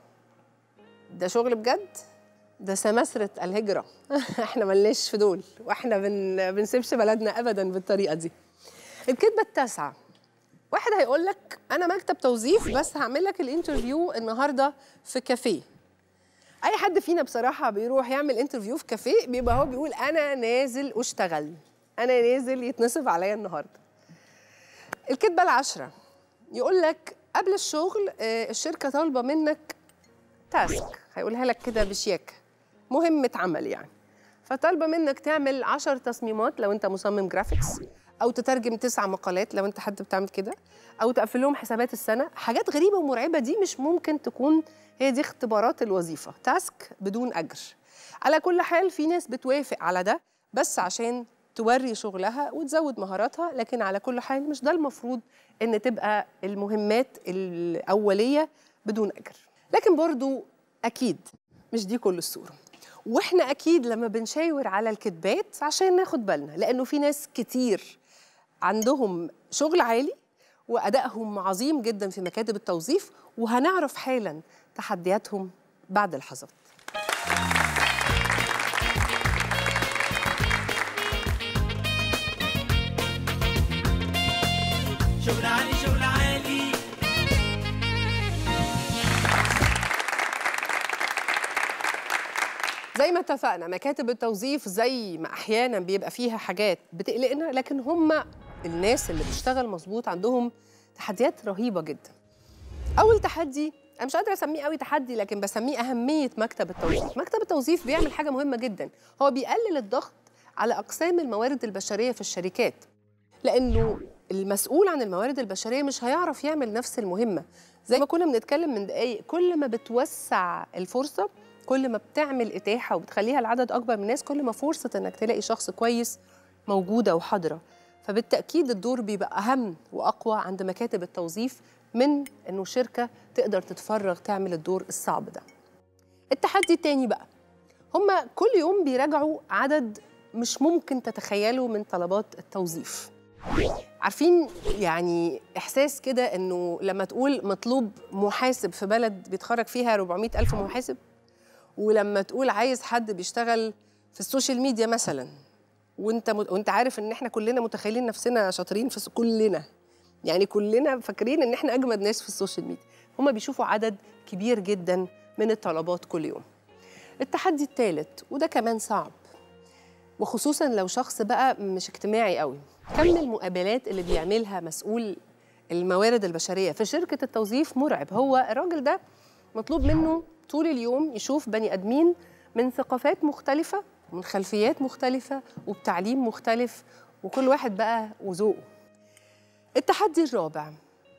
ده شغل بجد ده سمسرة الهجرة احنا ملناش في دول واحنا بن بنسيبش بلدنا ابدا بالطريقة دي الكذبة التاسعة واحد هيقول لك انا مكتب توظيف بس هعمل لك الانترفيو النهارده في كافيه اي حد فينا بصراحه بيروح يعمل انترفيو في كافيه بيبقى هو بيقول انا نازل اشتغل انا نازل يتنصب عليا النهارده الكذبه العشره يقول لك قبل الشغل آه، الشركه طالبه منك تاسك هيقولها لك كده بشياكه مهمه عمل يعني فطالبه منك تعمل 10 تصميمات لو انت مصمم جرافيكس او تترجم تسع مقالات لو انت حد بتعمل كده او تقفل لهم حسابات السنه حاجات غريبه ومرعبه دي مش ممكن تكون هي دي اختبارات الوظيفه تاسك بدون اجر على كل حال في ناس بتوافق على ده بس عشان توري شغلها وتزود مهاراتها لكن على كل حال مش ده المفروض ان تبقى المهمات الاوليه بدون اجر لكن برضو اكيد مش دي كل الصوره واحنا اكيد لما بنشاور على الكذبات عشان ناخد بالنا لانه في ناس كتير عندهم شغل عالي وادائهم عظيم جدا في مكاتب التوظيف وهنعرف حالا تحدياتهم بعد لحظات شغل عالي شغل عالي زي ما اتفقنا مكاتب التوظيف زي ما احيانا بيبقى فيها حاجات بتقلقنا لكن هم الناس اللي بتشتغل مظبوط عندهم تحديات رهيبه جدا اول تحدي انا مش قادره اسميه قوي تحدي لكن بسميه اهميه مكتب التوظيف مكتب التوظيف بيعمل حاجه مهمه جدا هو بيقلل الضغط على اقسام الموارد البشريه في الشركات لانه المسؤول عن الموارد البشريه مش هيعرف يعمل نفس المهمه زي ما كنا بنتكلم من دقايق كل ما بتوسع الفرصه كل ما بتعمل اتاحه وبتخليها لعدد اكبر من الناس كل ما فرصه انك تلاقي شخص كويس موجوده وحاضره فبالتاكيد الدور بيبقى اهم واقوى عند مكاتب التوظيف من انه شركه تقدر تتفرغ تعمل الدور الصعب ده التحدي التاني بقى هما كل يوم بيراجعوا عدد مش ممكن تتخيلوا من طلبات التوظيف عارفين يعني احساس كده انه لما تقول مطلوب محاسب في بلد بيتخرج فيها 400 الف محاسب ولما تقول عايز حد بيشتغل في السوشيال ميديا مثلا وانت مت... وانت عارف ان احنا كلنا متخيلين نفسنا شاطرين في الس- كلنا يعني كلنا فاكرين ان احنا اجمد ناس في السوشيال ميديا هما بيشوفوا عدد كبير جدا من الطلبات كل يوم التحدي الثالث وده كمان صعب وخصوصا لو شخص بقى مش اجتماعي قوي كم المقابلات اللي بيعملها مسؤول الموارد البشريه في شركه التوظيف مرعب هو الراجل ده مطلوب منه طول اليوم يشوف بني ادمين من ثقافات مختلفه ومن خلفيات مختلفه وبتعليم مختلف وكل واحد بقى وذوقه التحدي الرابع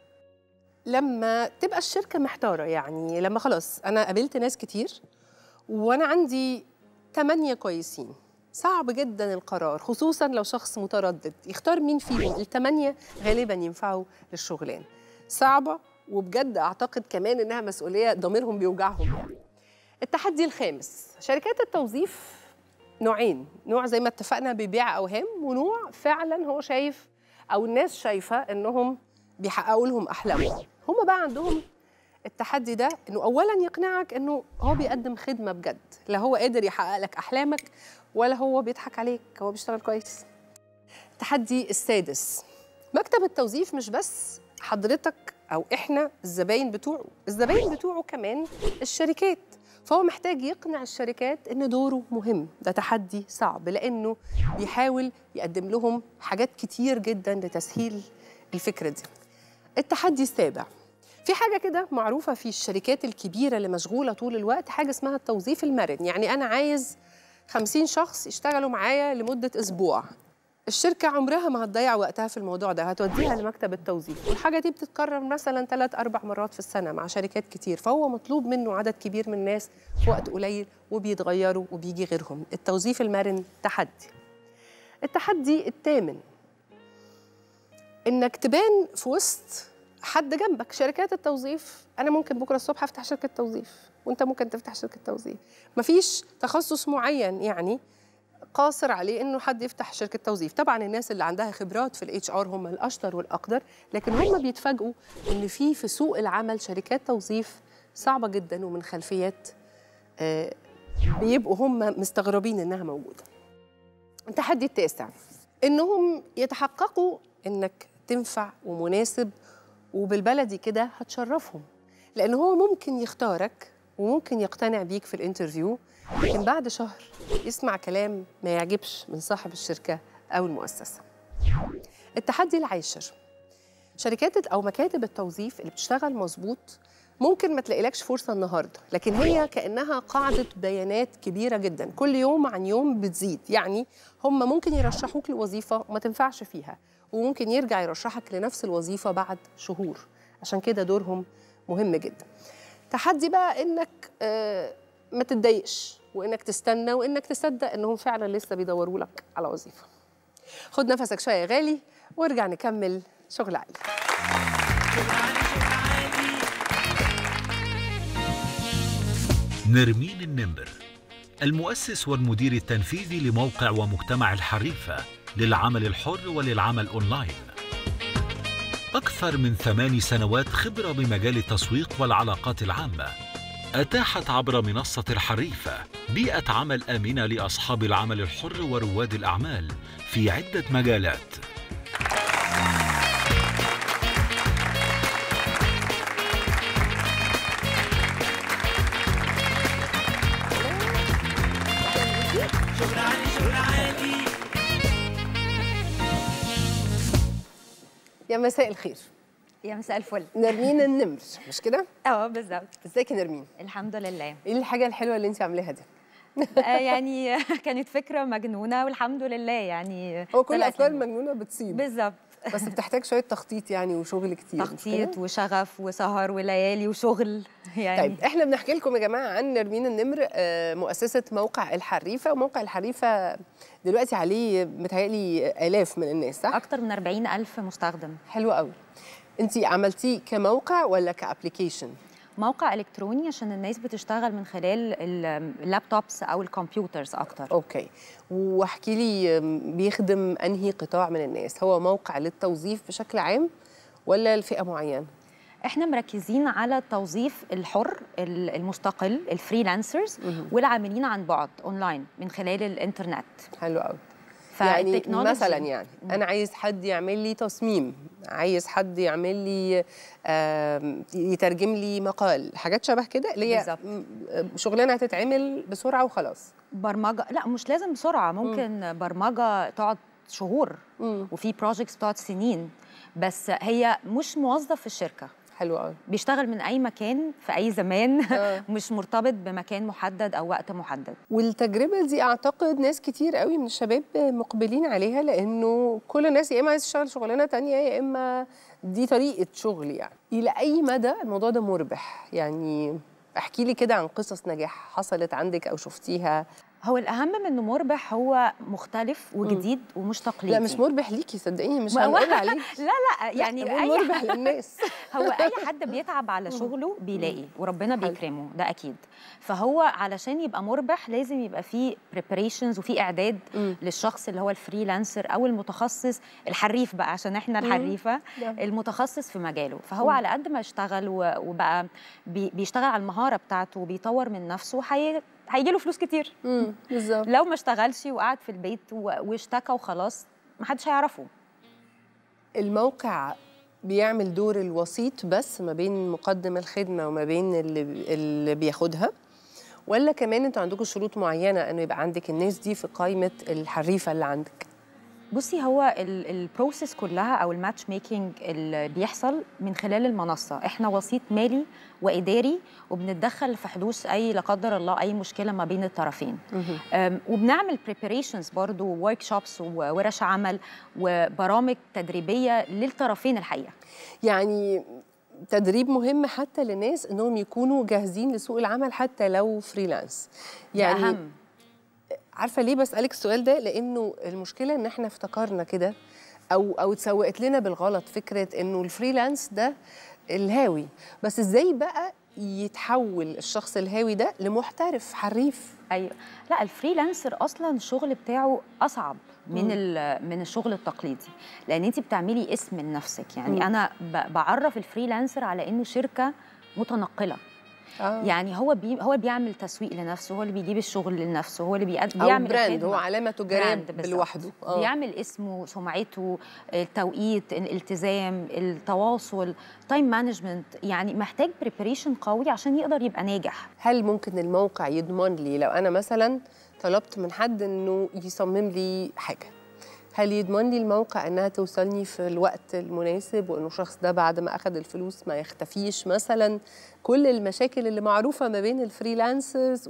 لما تبقى الشركه محتاره يعني لما خلاص انا قابلت ناس كتير وانا عندي تمانية كويسين صعب جدا القرار خصوصا لو شخص متردد يختار مين فيهم التمانية غالبا ينفعوا للشغلان صعبة وبجد أعتقد كمان إنها مسؤولية ضميرهم بيوجعهم يعني. التحدي الخامس شركات التوظيف نوعين نوع زي ما اتفقنا بيبيع أوهام ونوع فعلا هو شايف أو الناس شايفة إنهم بيحققوا لهم أحلامهم هم بقى عندهم التحدي ده انه اولا يقنعك انه هو بيقدم خدمه بجد لا هو قادر يحقق لك احلامك ولا هو بيضحك عليك هو بيشتغل كويس التحدي السادس مكتب التوظيف مش بس حضرتك او احنا الزباين بتوعه الزباين بتوعه كمان الشركات فهو محتاج يقنع الشركات ان دوره مهم ده تحدي صعب لانه بيحاول يقدم لهم حاجات كتير جدا لتسهيل الفكره دي التحدي السابع في حاجة كده معروفة في الشركات الكبيرة اللي مشغولة طول الوقت حاجة اسمها التوظيف المرن يعني أنا عايز خمسين شخص يشتغلوا معايا لمدة أسبوع الشركة عمرها ما هتضيع وقتها في الموضوع ده هتوديها لمكتب التوظيف والحاجة دي بتتكرر مثلا ثلاث أربع مرات في السنة مع شركات كتير فهو مطلوب منه عدد كبير من الناس في وقت قليل وبيتغيروا وبيجي غيرهم التوظيف المرن تحدي التحدي الثامن انك تبان في وسط حد جنبك شركات التوظيف انا ممكن بكره الصبح افتح شركه توظيف وانت ممكن تفتح شركه توظيف مفيش تخصص معين يعني قاصر عليه انه حد يفتح شركه توظيف طبعا الناس اللي عندها خبرات في الاتش ار هم الاشطر والاقدر لكن هم بيتفاجئوا ان في في سوق العمل شركات توظيف صعبه جدا ومن خلفيات آه، بيبقوا هم مستغربين انها موجوده التحدي التاسع انهم يتحققوا انك تنفع ومناسب وبالبلدي كده هتشرفهم لان هو ممكن يختارك وممكن يقتنع بيك في الانترفيو لكن بعد شهر يسمع كلام ما يعجبش من صاحب الشركه او المؤسسه التحدي العاشر شركات او مكاتب التوظيف اللي بتشتغل مظبوط ممكن ما تلاقيلكش فرصه النهارده لكن هي كانها قاعده بيانات كبيره جدا كل يوم عن يوم بتزيد يعني هم ممكن يرشحوك لوظيفه وما تنفعش فيها وممكن يرجع يرشحك لنفس الوظيفه بعد شهور عشان كده دورهم مهم جدا تحدي بقى انك آه، ما تتضايقش وانك تستنى وانك تصدق انهم فعلا لسه بيدوروا لك على وظيفه خد نفسك شويه يا غالي وارجع نكمل شغل عالي نرمين النمر المؤسس والمدير التنفيذي لموقع ومجتمع الحريفة للعمل الحر وللعمل أونلاين أكثر من ثمان سنوات خبرة بمجال التسويق والعلاقات العامة أتاحت عبر منصة الحريفة بيئة عمل آمنة لأصحاب العمل الحر ورواد الأعمال في عدة مجالات يا مساء الخير يا مساء الفل نرمين النمر مش كده اه بالظبط ازيك يا نرمين الحمد لله ايه الحاجه الحلوه اللي انت عاملاها دي آه يعني كانت فكره مجنونه والحمد لله يعني هو كل طلعت الافكار لنا. المجنونه بتصيب بالظبط بس بتحتاج شويه تخطيط يعني وشغل كتير مش تخطيط كده؟ وشغف وسهر وليالي وشغل يعني طيب احنا بنحكي لكم يا جماعه عن نرمين النمر آه، مؤسسه موقع الحريفه وموقع الحريفه دلوقتي عليه متهيألي الاف من الناس صح؟ اكتر من 40 الف مستخدم حلو قوي انت عملتيه كموقع ولا كابلكيشن؟ موقع الكتروني عشان الناس بتشتغل من خلال ال- اللابتوبس او الكمبيوترز اكتر اوكي واحكي لي آم، بيخدم انهي قطاع من الناس هو موقع للتوظيف بشكل عام ولا لفئه معينه احنا مركزين على التوظيف الحر ال- المستقل الفريلانسرز والعاملين عن بعد اونلاين من خلال الانترنت حلو قوي يعني فالتكنولوجي- مثلا يعني انا عايز حد يعمل لي تصميم عايز حد يعمل لي آم، يترجم لي مقال حاجات شبه كده اللي هي بالظبط. م- شغلانه هتتعمل بسرعه وخلاص برمجه لا مش لازم بسرعه ممكن برمجه تقعد شهور مم. وفي بروجكتس بتقعد سنين بس هي مش موظف في الشركه حلو قوي بيشتغل من اي مكان في اي زمان آه. مش مرتبط بمكان محدد او وقت محدد والتجربه دي اعتقد ناس كتير قوي من الشباب مقبلين عليها لانه كل الناس يا اما عايز تشتغل شغلانه تانية يا اما دي طريقه شغل يعني الى اي مدى الموضوع ده مربح يعني احكي لي كده عن قصص نجاح حصلت عندك او شفتيها هو الاهم من انه مربح هو مختلف وجديد ومش تقليدي لا مش مربح ليكي صدقيني مش ما هو- هنقول عليك لا لا يعني لا، اي مربح للناس هو اي حد بيتعب على شغله بيلاقي وربنا بيكرمه ده اكيد فهو علشان يبقى مربح لازم يبقى فيه preparations وفي اعداد مم. للشخص اللي هو الفريلانسر او المتخصص الحريف بقى عشان احنا الحريفه نعم. المتخصص في مجاله فهو على قد ما اشتغل و- وبقى بي- بيشتغل على المهاره بتاعته وبيطور من نفسه هي هيجي له فلوس كتير امم بالظبط لو ما اشتغلش وقعد في البيت و- واشتكى وخلاص محدش هيعرفه الموقع بيعمل دور الوسيط بس ما بين مقدم الخدمه وما بين اللي اللي بياخدها ولا كمان انتوا عندكم شروط معينه انه يبقى عندك الناس دي في قائمه الحريفه اللي عندك بصي هو البروسيس كلها او الماتش ميكنج اللي بيحصل من خلال المنصه احنا وسيط مالي واداري وبنتدخل في حدوث اي لا قدر الله اي مشكله ما بين الطرفين أم، وبنعمل بريباريشنز برضو ورك شوبس وورش عمل وبرامج تدريبيه للطرفين الحقيقه يعني تدريب مهم حتى للناس انهم يكونوا جاهزين لسوق العمل حتى لو فريلانس يعني اهم عارفه ليه بسالك السؤال ده لانه المشكله ان احنا افتكرنا كده او او اتسوقت لنا بالغلط فكره انه الفريلانس ده الهاوي بس ازاي بقى يتحول الشخص الهاوي ده لمحترف حريف ايوه لا الفريلانسر اصلا الشغل بتاعه اصعب من ال- من الشغل التقليدي لان انت بتعملي اسم لنفسك يعني مم. انا ب- بعرف الفريلانسر على انه شركه متنقله آه. يعني هو بي هو بيعمل تسويق لنفسه هو اللي بيجيب الشغل لنفسه هو اللي بيقد او بيعمل براند الخدمة. هو علامه تجاريه براند بالظبط. لوحده آه. بيعمل اسمه سمعته التوقيت الالتزام التواصل تايم مانجمنت يعني محتاج بريباريشن قوي عشان يقدر يبقى ناجح هل ممكن الموقع يضمن لي لو انا مثلا طلبت من حد انه يصمم لي حاجه هل يضمن لي الموقع انها توصلني في الوقت المناسب وانه الشخص ده بعد ما اخذ الفلوس ما يختفيش مثلا كل المشاكل اللي معروفه ما بين الفريلانسرز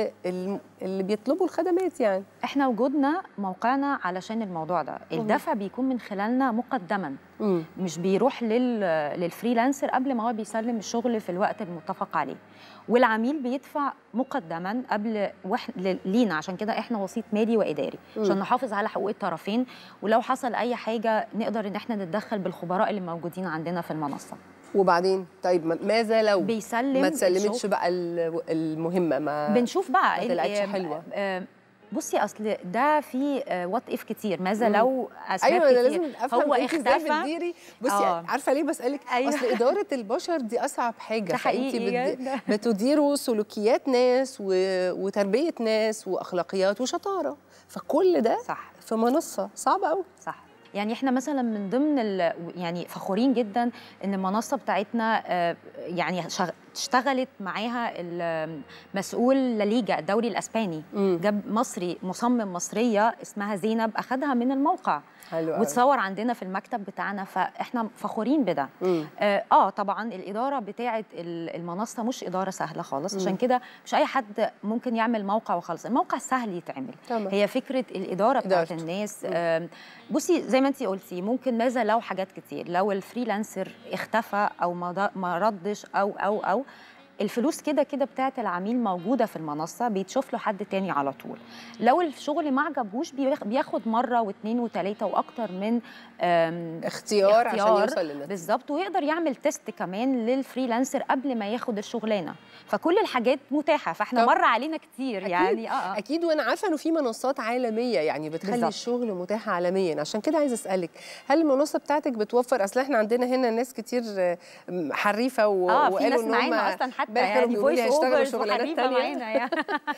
واللي بيطلبوا الخدمات يعني احنا وجودنا موقعنا علشان الموضوع ده الدفع بيكون من خلالنا مقدما مم. مش بيروح لل... للفريلانسر قبل ما هو بيسلم الشغل في الوقت المتفق عليه والعميل بيدفع مقدما قبل وح... ل- لينا عشان كده احنا وسيط مالي واداري عشان نحافظ على حقوق الطرفين ولو حصل اي حاجه نقدر ان احنا نتدخل بالخبراء اللي موجودين عندنا في المنصه وبعدين طيب ما- ماذا لو بيسلم ما تسلمتش الشغل. بقى ال- المهمه ما بنشوف بقى ما ال- طلعتش آم، حلوة. آم، بصي اصل ده في وات اف كتير ماذا لو اسباب ايوه انا كتير لازم افهم هو انت ازاي اختفى بتديري بصي آه. عارفه ليه بسالك أيوة. اصل اداره البشر دي اصعب حاجه ده فأنت حقيقي بت- جدا. بتديروا سلوكيات ناس و... وتربيه ناس واخلاقيات وشطاره فكل ده صح في منصه صعبه قوي صح يعني احنا مثلا من ضمن ال... يعني فخورين جدا ان المنصه بتاعتنا آه، يعني شغ... اشتغلت معاها المسؤول لليجا الدوري الاسباني مم. جاب مصري مصمم مصريه اسمها زينب اخذها من الموقع حلو قوي. وتصور عندنا في المكتب بتاعنا فاحنا فخورين بده مم. اه آه، طبعا الاداره بتاعه ال- المنصه مش اداره سهله خالص عشان كده مش اي حد ممكن يعمل موقع وخلاص الموقع سهل يتعمل تمام. هي فكره الاداره بتاعت إدارته. الناس آم، بصي زي ما انت قلتي ممكن ماذا لو حاجات كتير لو الفريلانسر اختفى او ما ض- ما ردش او او او الفلوس كده كده بتاعت العميل موجوده في المنصه بيتشوف له حد تاني على طول لو الشغل ما عجبوش بياخ- بياخد مره واثنين وثلاثه واكتر من آم، اختيار, عشان يوصل للنتيجه بالظبط ويقدر يعمل تيست كمان للفريلانسر قبل ما ياخد الشغلانه فكل الحاجات متاحه فاحنا طب. مر علينا كتير أكيد. يعني اه, آه. اكيد وانا عارفه انه في منصات عالميه يعني بتخلي بالظبط. الشغل متاح عالميا عشان كده عايزه اسالك هل المنصه بتاعتك بتوفر اصل احنا عندنا هنا ناس كتير آه، م- حريفه و... اه في وقالوا ناس ان هم معانا اصلا حتى امبارح كانوا يعني بيقولوا لي فويس هيشتغلوا اوفرز شغلانات وحريفه تانية معانا يعني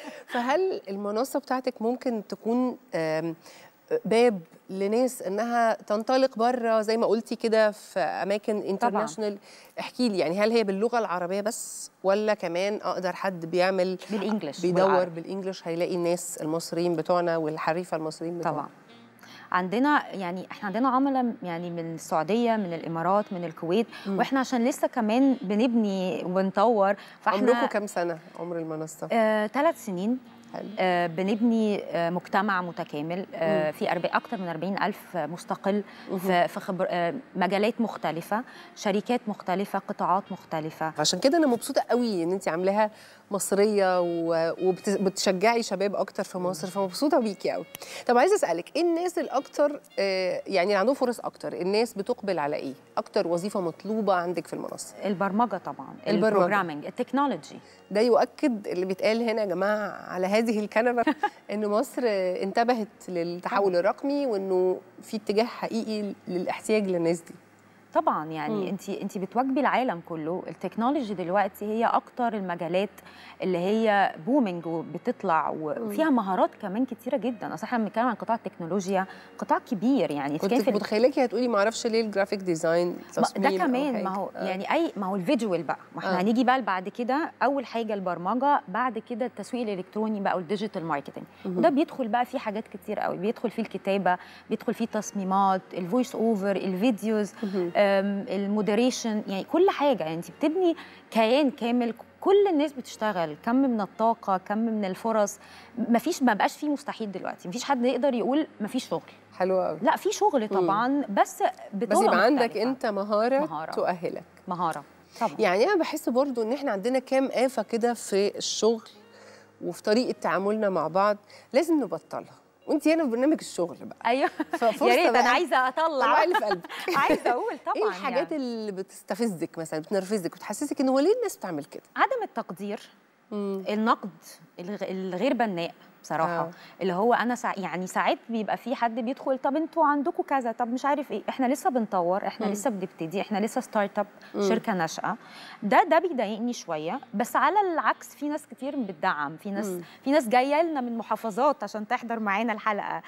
فهل المنصه بتاعتك ممكن تكون آم، باب لناس انها تنطلق بره زي ما قلتي كده في اماكن انترناشونال احكي لي يعني هل هي باللغه العربيه بس ولا كمان اقدر حد بيعمل بالانجلش بيدور والعربي. بالانجلش هيلاقي الناس المصريين بتوعنا والحريفه المصريين بتوعنا طبعا عندنا يعني احنا عندنا عملاء يعني من السعوديه من الامارات من الكويت واحنا عشان لسه كمان بنبني وبنطور عمركم فاحنا كام سنه عمر المنصه آه، ثلاث سنين حلو. آه، بنبني آه، مجتمع متكامل آه، في أربع أكثر من 40 ألف مستقل في في خبر آه، مجالات مختلفة شركات مختلفة قطاعات مختلفة عشان كده انا مبسوطه قوي ان انت عاملاها مصريه وبتشجعي شباب اكتر في مصر فمبسوطه بيكي قوي طب عايزه اسالك ايه الناس الاكتر آه، يعني اللي عندهم فرص اكتر الناس بتقبل على ايه اكتر وظيفه مطلوبه عندك في المنصه البرمجة طبعا البرمجة. البروجرامينج التكنولوجي ده يؤكد اللي بيتقال هنا يا جماعه على هذه الكنبه ان مصر آه، انتبهت للتحول الرقمي وانه في اتجاه حقيقي للاحتياج للناس دي طبعا يعني مم. انت انت بتواجبي العالم كله التكنولوجي دلوقتي هي اكتر المجالات اللي هي بومينج وبتطلع وفيها مهارات كمان كتيره جدا اصل احنا بنتكلم عن قطاع التكنولوجيا قطاع كبير يعني كنت كان في متخيلاكي هتقولي ما اعرفش ليه الجرافيك ديزاين ما- تصميم ده أو كمان حاجة. ما هو آه. يعني اي ما هو الفيجوال بقى ما احنا آه. هنيجي بقى بعد كده اول حاجه البرمجه بعد كده التسويق الالكتروني بقى والديجيتال ماركتنج وده بيدخل بقى فيه حاجات كتير قوي بيدخل فيه الكتابه بيدخل فيه تصميمات الفويس اوفر الفيديوز مهم. أم، المودريشن يعني كل حاجه يعني انت بتبني كيان كامل كل الناس بتشتغل كم من الطاقه كم من الفرص مفيش ما بقاش فيه مستحيل دلوقتي مفيش حد يقدر يقول مفيش شغل حلو قوي لا في شغل طبعا بس بطرق بس يبقى عندك مختلفة. انت مهاره, مهارة. تؤهلك مهاره طبعا يعني انا بحس برضو ان احنا عندنا كام آفة كده في الشغل وفي طريقة تعاملنا مع بعض لازم نبطلها وانت هنا في برنامج الشغل بقى ايوه ففرصة يا ريت بقى انا عايزه طلعي اطلع اللي في قلبك عايزه اقول طبعا ايه الحاجات يعني. اللي بتستفزك مثلا بتنرفزك وتحسسك ان هو ليه الناس بتعمل كده عدم التقدير النقد الغ- الغير بناء بصراحه آه. آه. اللي هو انا سا... يعني ساعات بيبقى في حد بيدخل طب انتوا عندكم كذا طب مش عارف ايه احنا لسه بنطور احنا مم. لسه بنبتدي احنا لسه ستارت اب شركه ناشئه ده ده بيضايقني شويه بس على العكس في ناس كتير بتدعم في ناس مم. في ناس جايه لنا من محافظات عشان تحضر معانا الحلقه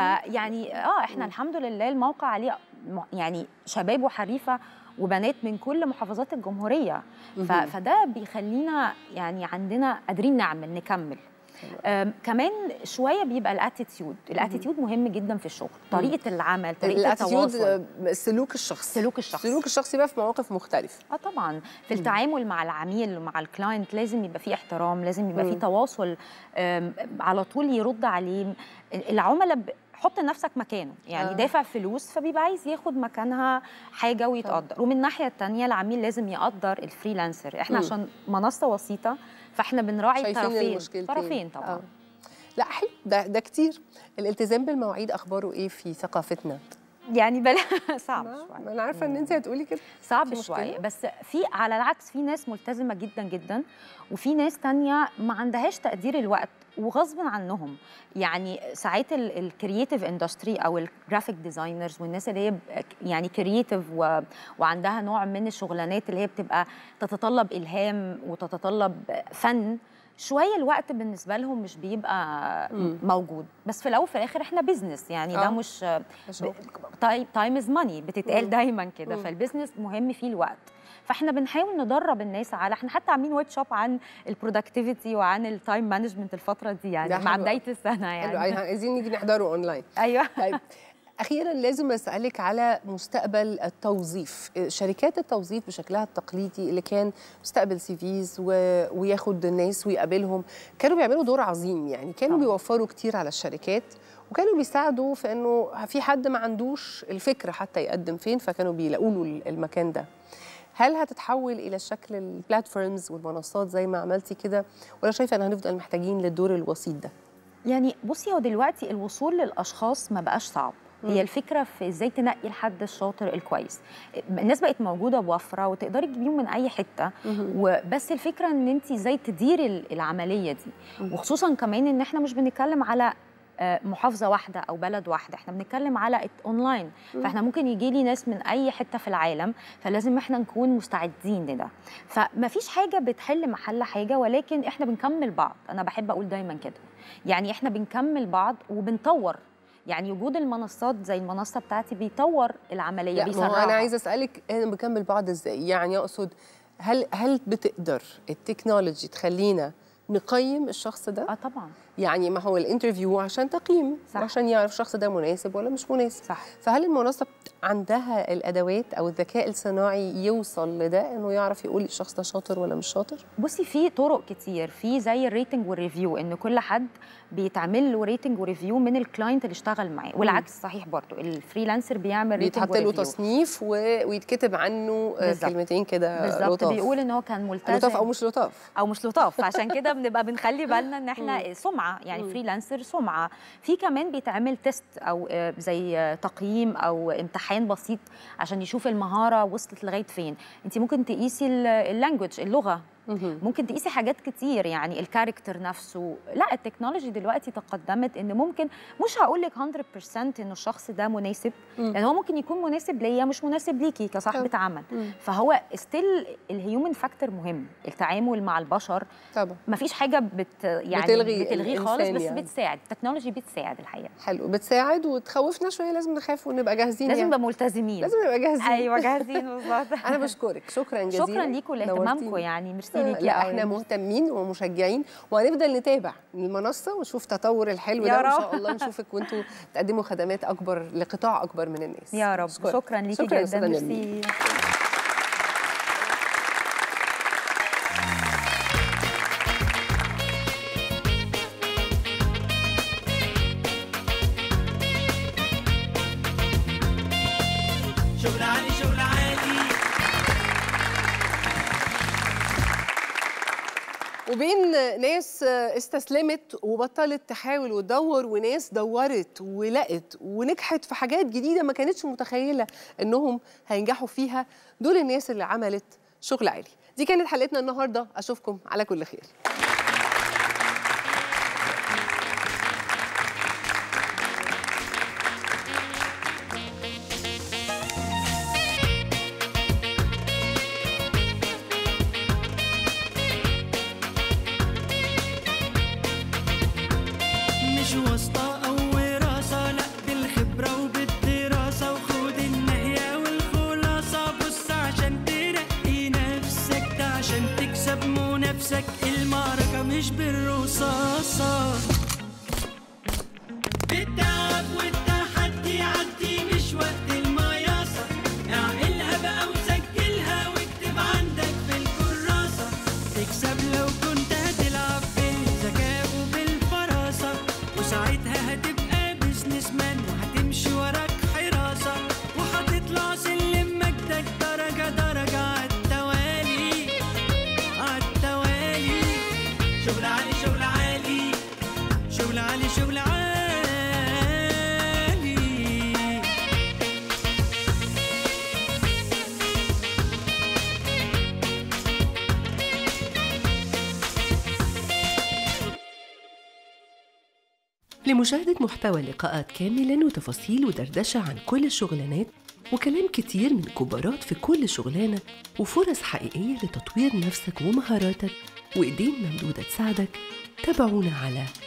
فيعني اه احنا الحمد لله الموقع عليه م- يعني شباب وحريفه وبنات من كل محافظات الجمهوريه ف... فده بيخلينا يعني عندنا قادرين نعمل نكمل أم، كمان شويه بيبقى الاتيتيود الاتيتيود مهم جدا في الشغل طريقه العمل طريقه الاتيتيود التواصل آه، السلوك الشخصي السلوك الشخصي. السلوك الشخصي بقى في مواقف مختلفة اه طبعا في التعامل مع العميل ومع الكلاينت لازم يبقى فيه احترام لازم يبقى مم. فيه تواصل أم، على طول يرد عليه العملاء ب- حط نفسك مكانه يعني آه. آه. دافع فلوس فبيبقى عايز ياخد مكانها حاجه ويتقدر ومن الناحيه الثانيه العميل لازم يقدر الفريلانسر احنا مم. عشان منصه وسيطه فاحنا بنراعي شايفين الطرفين المشكلتين طرفين طبعا آه. لا حلو ده ده كتير الالتزام بالمواعيد اخباره ايه في ثقافتنا يعني بلا صعب ما شويه ما انا عارفه ان انت هتقولي كده صعب في مشكلة؟ شويه بس في على العكس في ناس ملتزمه جدا جدا وفي ناس تانية ما عندهاش تقدير الوقت وغصب عنهم يعني ساعات الكرييتيف اندستري او الجرافيك ديزاينرز والناس اللي هي ب- يعني كرييتيف و... وعندها نوع من الشغلانات اللي هي بتبقى تتطلب الهام وتتطلب فن شويه الوقت بالنسبه لهم مش بيبقى مم. موجود بس في الاول وفي الاخر احنا بيزنس يعني ده آه. مش شغل. تايم از ماني بتتقال مم. دايما كده مم. فالبيزنس مهم فيه الوقت فاحنا بنحاول ندرب الناس على احنا حتى عاملين ورك شوب عن البرودكتيفيتي وعن التايم مانجمنت الفتره دي ده يعني مع حلو بدايه السنه حلو يعني عايزين نيجي نحضره اونلاين ايوه طيب اخيرا لازم اسالك على مستقبل التوظيف شركات التوظيف بشكلها التقليدي اللي كان مستقبل سي فيز و... وياخد الناس ويقابلهم كانوا بيعملوا دور عظيم يعني كانوا طبعاً. بيوفروا كتير على الشركات وكانوا بيساعدوا في انه في حد ما عندوش الفكره حتى يقدم فين فكانوا بيلاقوا له المكان ده هل هتتحول الى شكل البلاتفورمز والمنصات زي ما عملتي كده ولا شايفه ان هنفضل محتاجين للدور الوسيط ده يعني بصي هو دلوقتي الوصول للاشخاص ما بقاش صعب هي الفكره في ازاي تنقي الحد الشاطر الكويس الناس بقت موجوده بوفره وتقدري تجيبيهم من اي حته وبس الفكره ان انت ازاي تديري ال- العمليه دي وخصوصا كمان ان احنا مش بنتكلم على آه، محافظه واحده او بلد واحده احنا بنتكلم على الت- اونلاين فاحنا ممكن يجي لي ناس من اي حته في العالم فلازم احنا نكون مستعدين لده فما فيش حاجه بتحل محل حاجه ولكن احنا بنكمل بعض انا بحب اقول دايما كده يعني احنا بنكمل بعض وبنطور يعني وجود المنصات زي المنصه بتاعتي بيطور العمليه لا ما هو بيسرعها انا عايزه اسالك انا بكمل بعض ازاي يعني اقصد هل هل بتقدر التكنولوجي تخلينا نقيم الشخص ده اه طبعا يعني ما هو الانترفيو عشان تقييم صح. عشان يعرف الشخص ده مناسب ولا مش مناسب صح فهل المنصه بت- عندها الادوات او الذكاء الصناعي يوصل لده انه يعرف يقول الشخص ده شاطر ولا مش شاطر بصي في طرق كتير في زي الريتنج والريفيو ان كل حد بيتعمل له ريتنج وريفيو من الكلاينت اللي اشتغل معاه والعكس صحيح برضو الفريلانسر بيعمل ريتنج بيتحط له وريفيو تصنيف و... ويتكتب عنه آه، بالظبط. كلمتين كده بالظبط لطاف بيقول ان هو كان ملتزم لطاف او مش لطاف او مش لطاف عشان كده بنبقى بنخلي بالنا ان احنا سمعه يعني فريلانسر سمعه في كمان بيتعمل تيست او آه، زي آه، تقييم او امتحان بسيط عشان يشوف المهاره وصلت لغايه فين انت ممكن تقيسي اللانجوج اللغه مهم. ممكن تقيسي حاجات كتير يعني الكاركتر نفسه لا التكنولوجي دلوقتي تقدمت ان ممكن مش هقول لك 100% انه الشخص ده مناسب مم. لان هو ممكن يكون مناسب ليا مش مناسب ليكي كصاحبه عمل مم. فهو ستيل الهيومن فاكتور مهم التعامل مع البشر طبعا ما فيش حاجه بت يعني بتلغي بتلغيه خالص الإنسان بس يعني. بتساعد التكنولوجي بتساعد الحقيقه حلو بتساعد وتخوفنا شويه لازم نخاف ونبقى جاهزين لازم يعني. نبقى ملتزمين لازم نبقى جاهزين ايوه جاهزين بالظبط انا بشكرك شكرا جزيلا شكرا ليكم لاهتمامكم نورتيني. يعني ميرسي آه، ليكي لا قوي. احنا مهتمين ومشجعين وهنفضل نتابع المنصه ونشوف تطور الحلو يا ده وان رب. شاء الله نشوفك وانتوا تقدموا خدمات اكبر لقطاع اكبر من الناس يا رب أشكرك. شكرا ليكي شكرا يا جدا أستاذة نرمين. ميرسي شغل عالي شغل عالي وبين ناس استسلمت وبطلت تحاول وتدور وناس دورت ولقت ونجحت في حاجات جديده ما كانتش متخيله انهم هينجحوا فيها دول الناس اللي عملت شغل عالي دي كانت حلقتنا النهارده اشوفكم على كل خير مش واسطة أو وراثة لأ بالخبرة وبالدراسة وخد النهاية والخلاصة بص عشان ترقي نفسك ده عشان تكسب منافسك المعركة مش بالرصاصة بالتعب والتحدي عدي مش وقت المياصة اعملها بقى وسجلها واكتب عندك في الكراسة تكسب لو كنت هتلعب بالذكاء وبالفراسة وساعتها هتبقى بيزنس مان وهتمشي وراك حراسة وهتطلع سلم مجدك درجة درجة عالتوالي عالتوالي شغل عالي شغل عالي شغل عالي شغل عالي لمشاهدة محتوى اللقاءات كاملا وتفاصيل ودردشة عن كل الشغلانات وكلام كتير من كبارات في كل شغلانة وفرص حقيقية لتطوير نفسك ومهاراتك وإيدين ممدودة تساعدك تابعونا على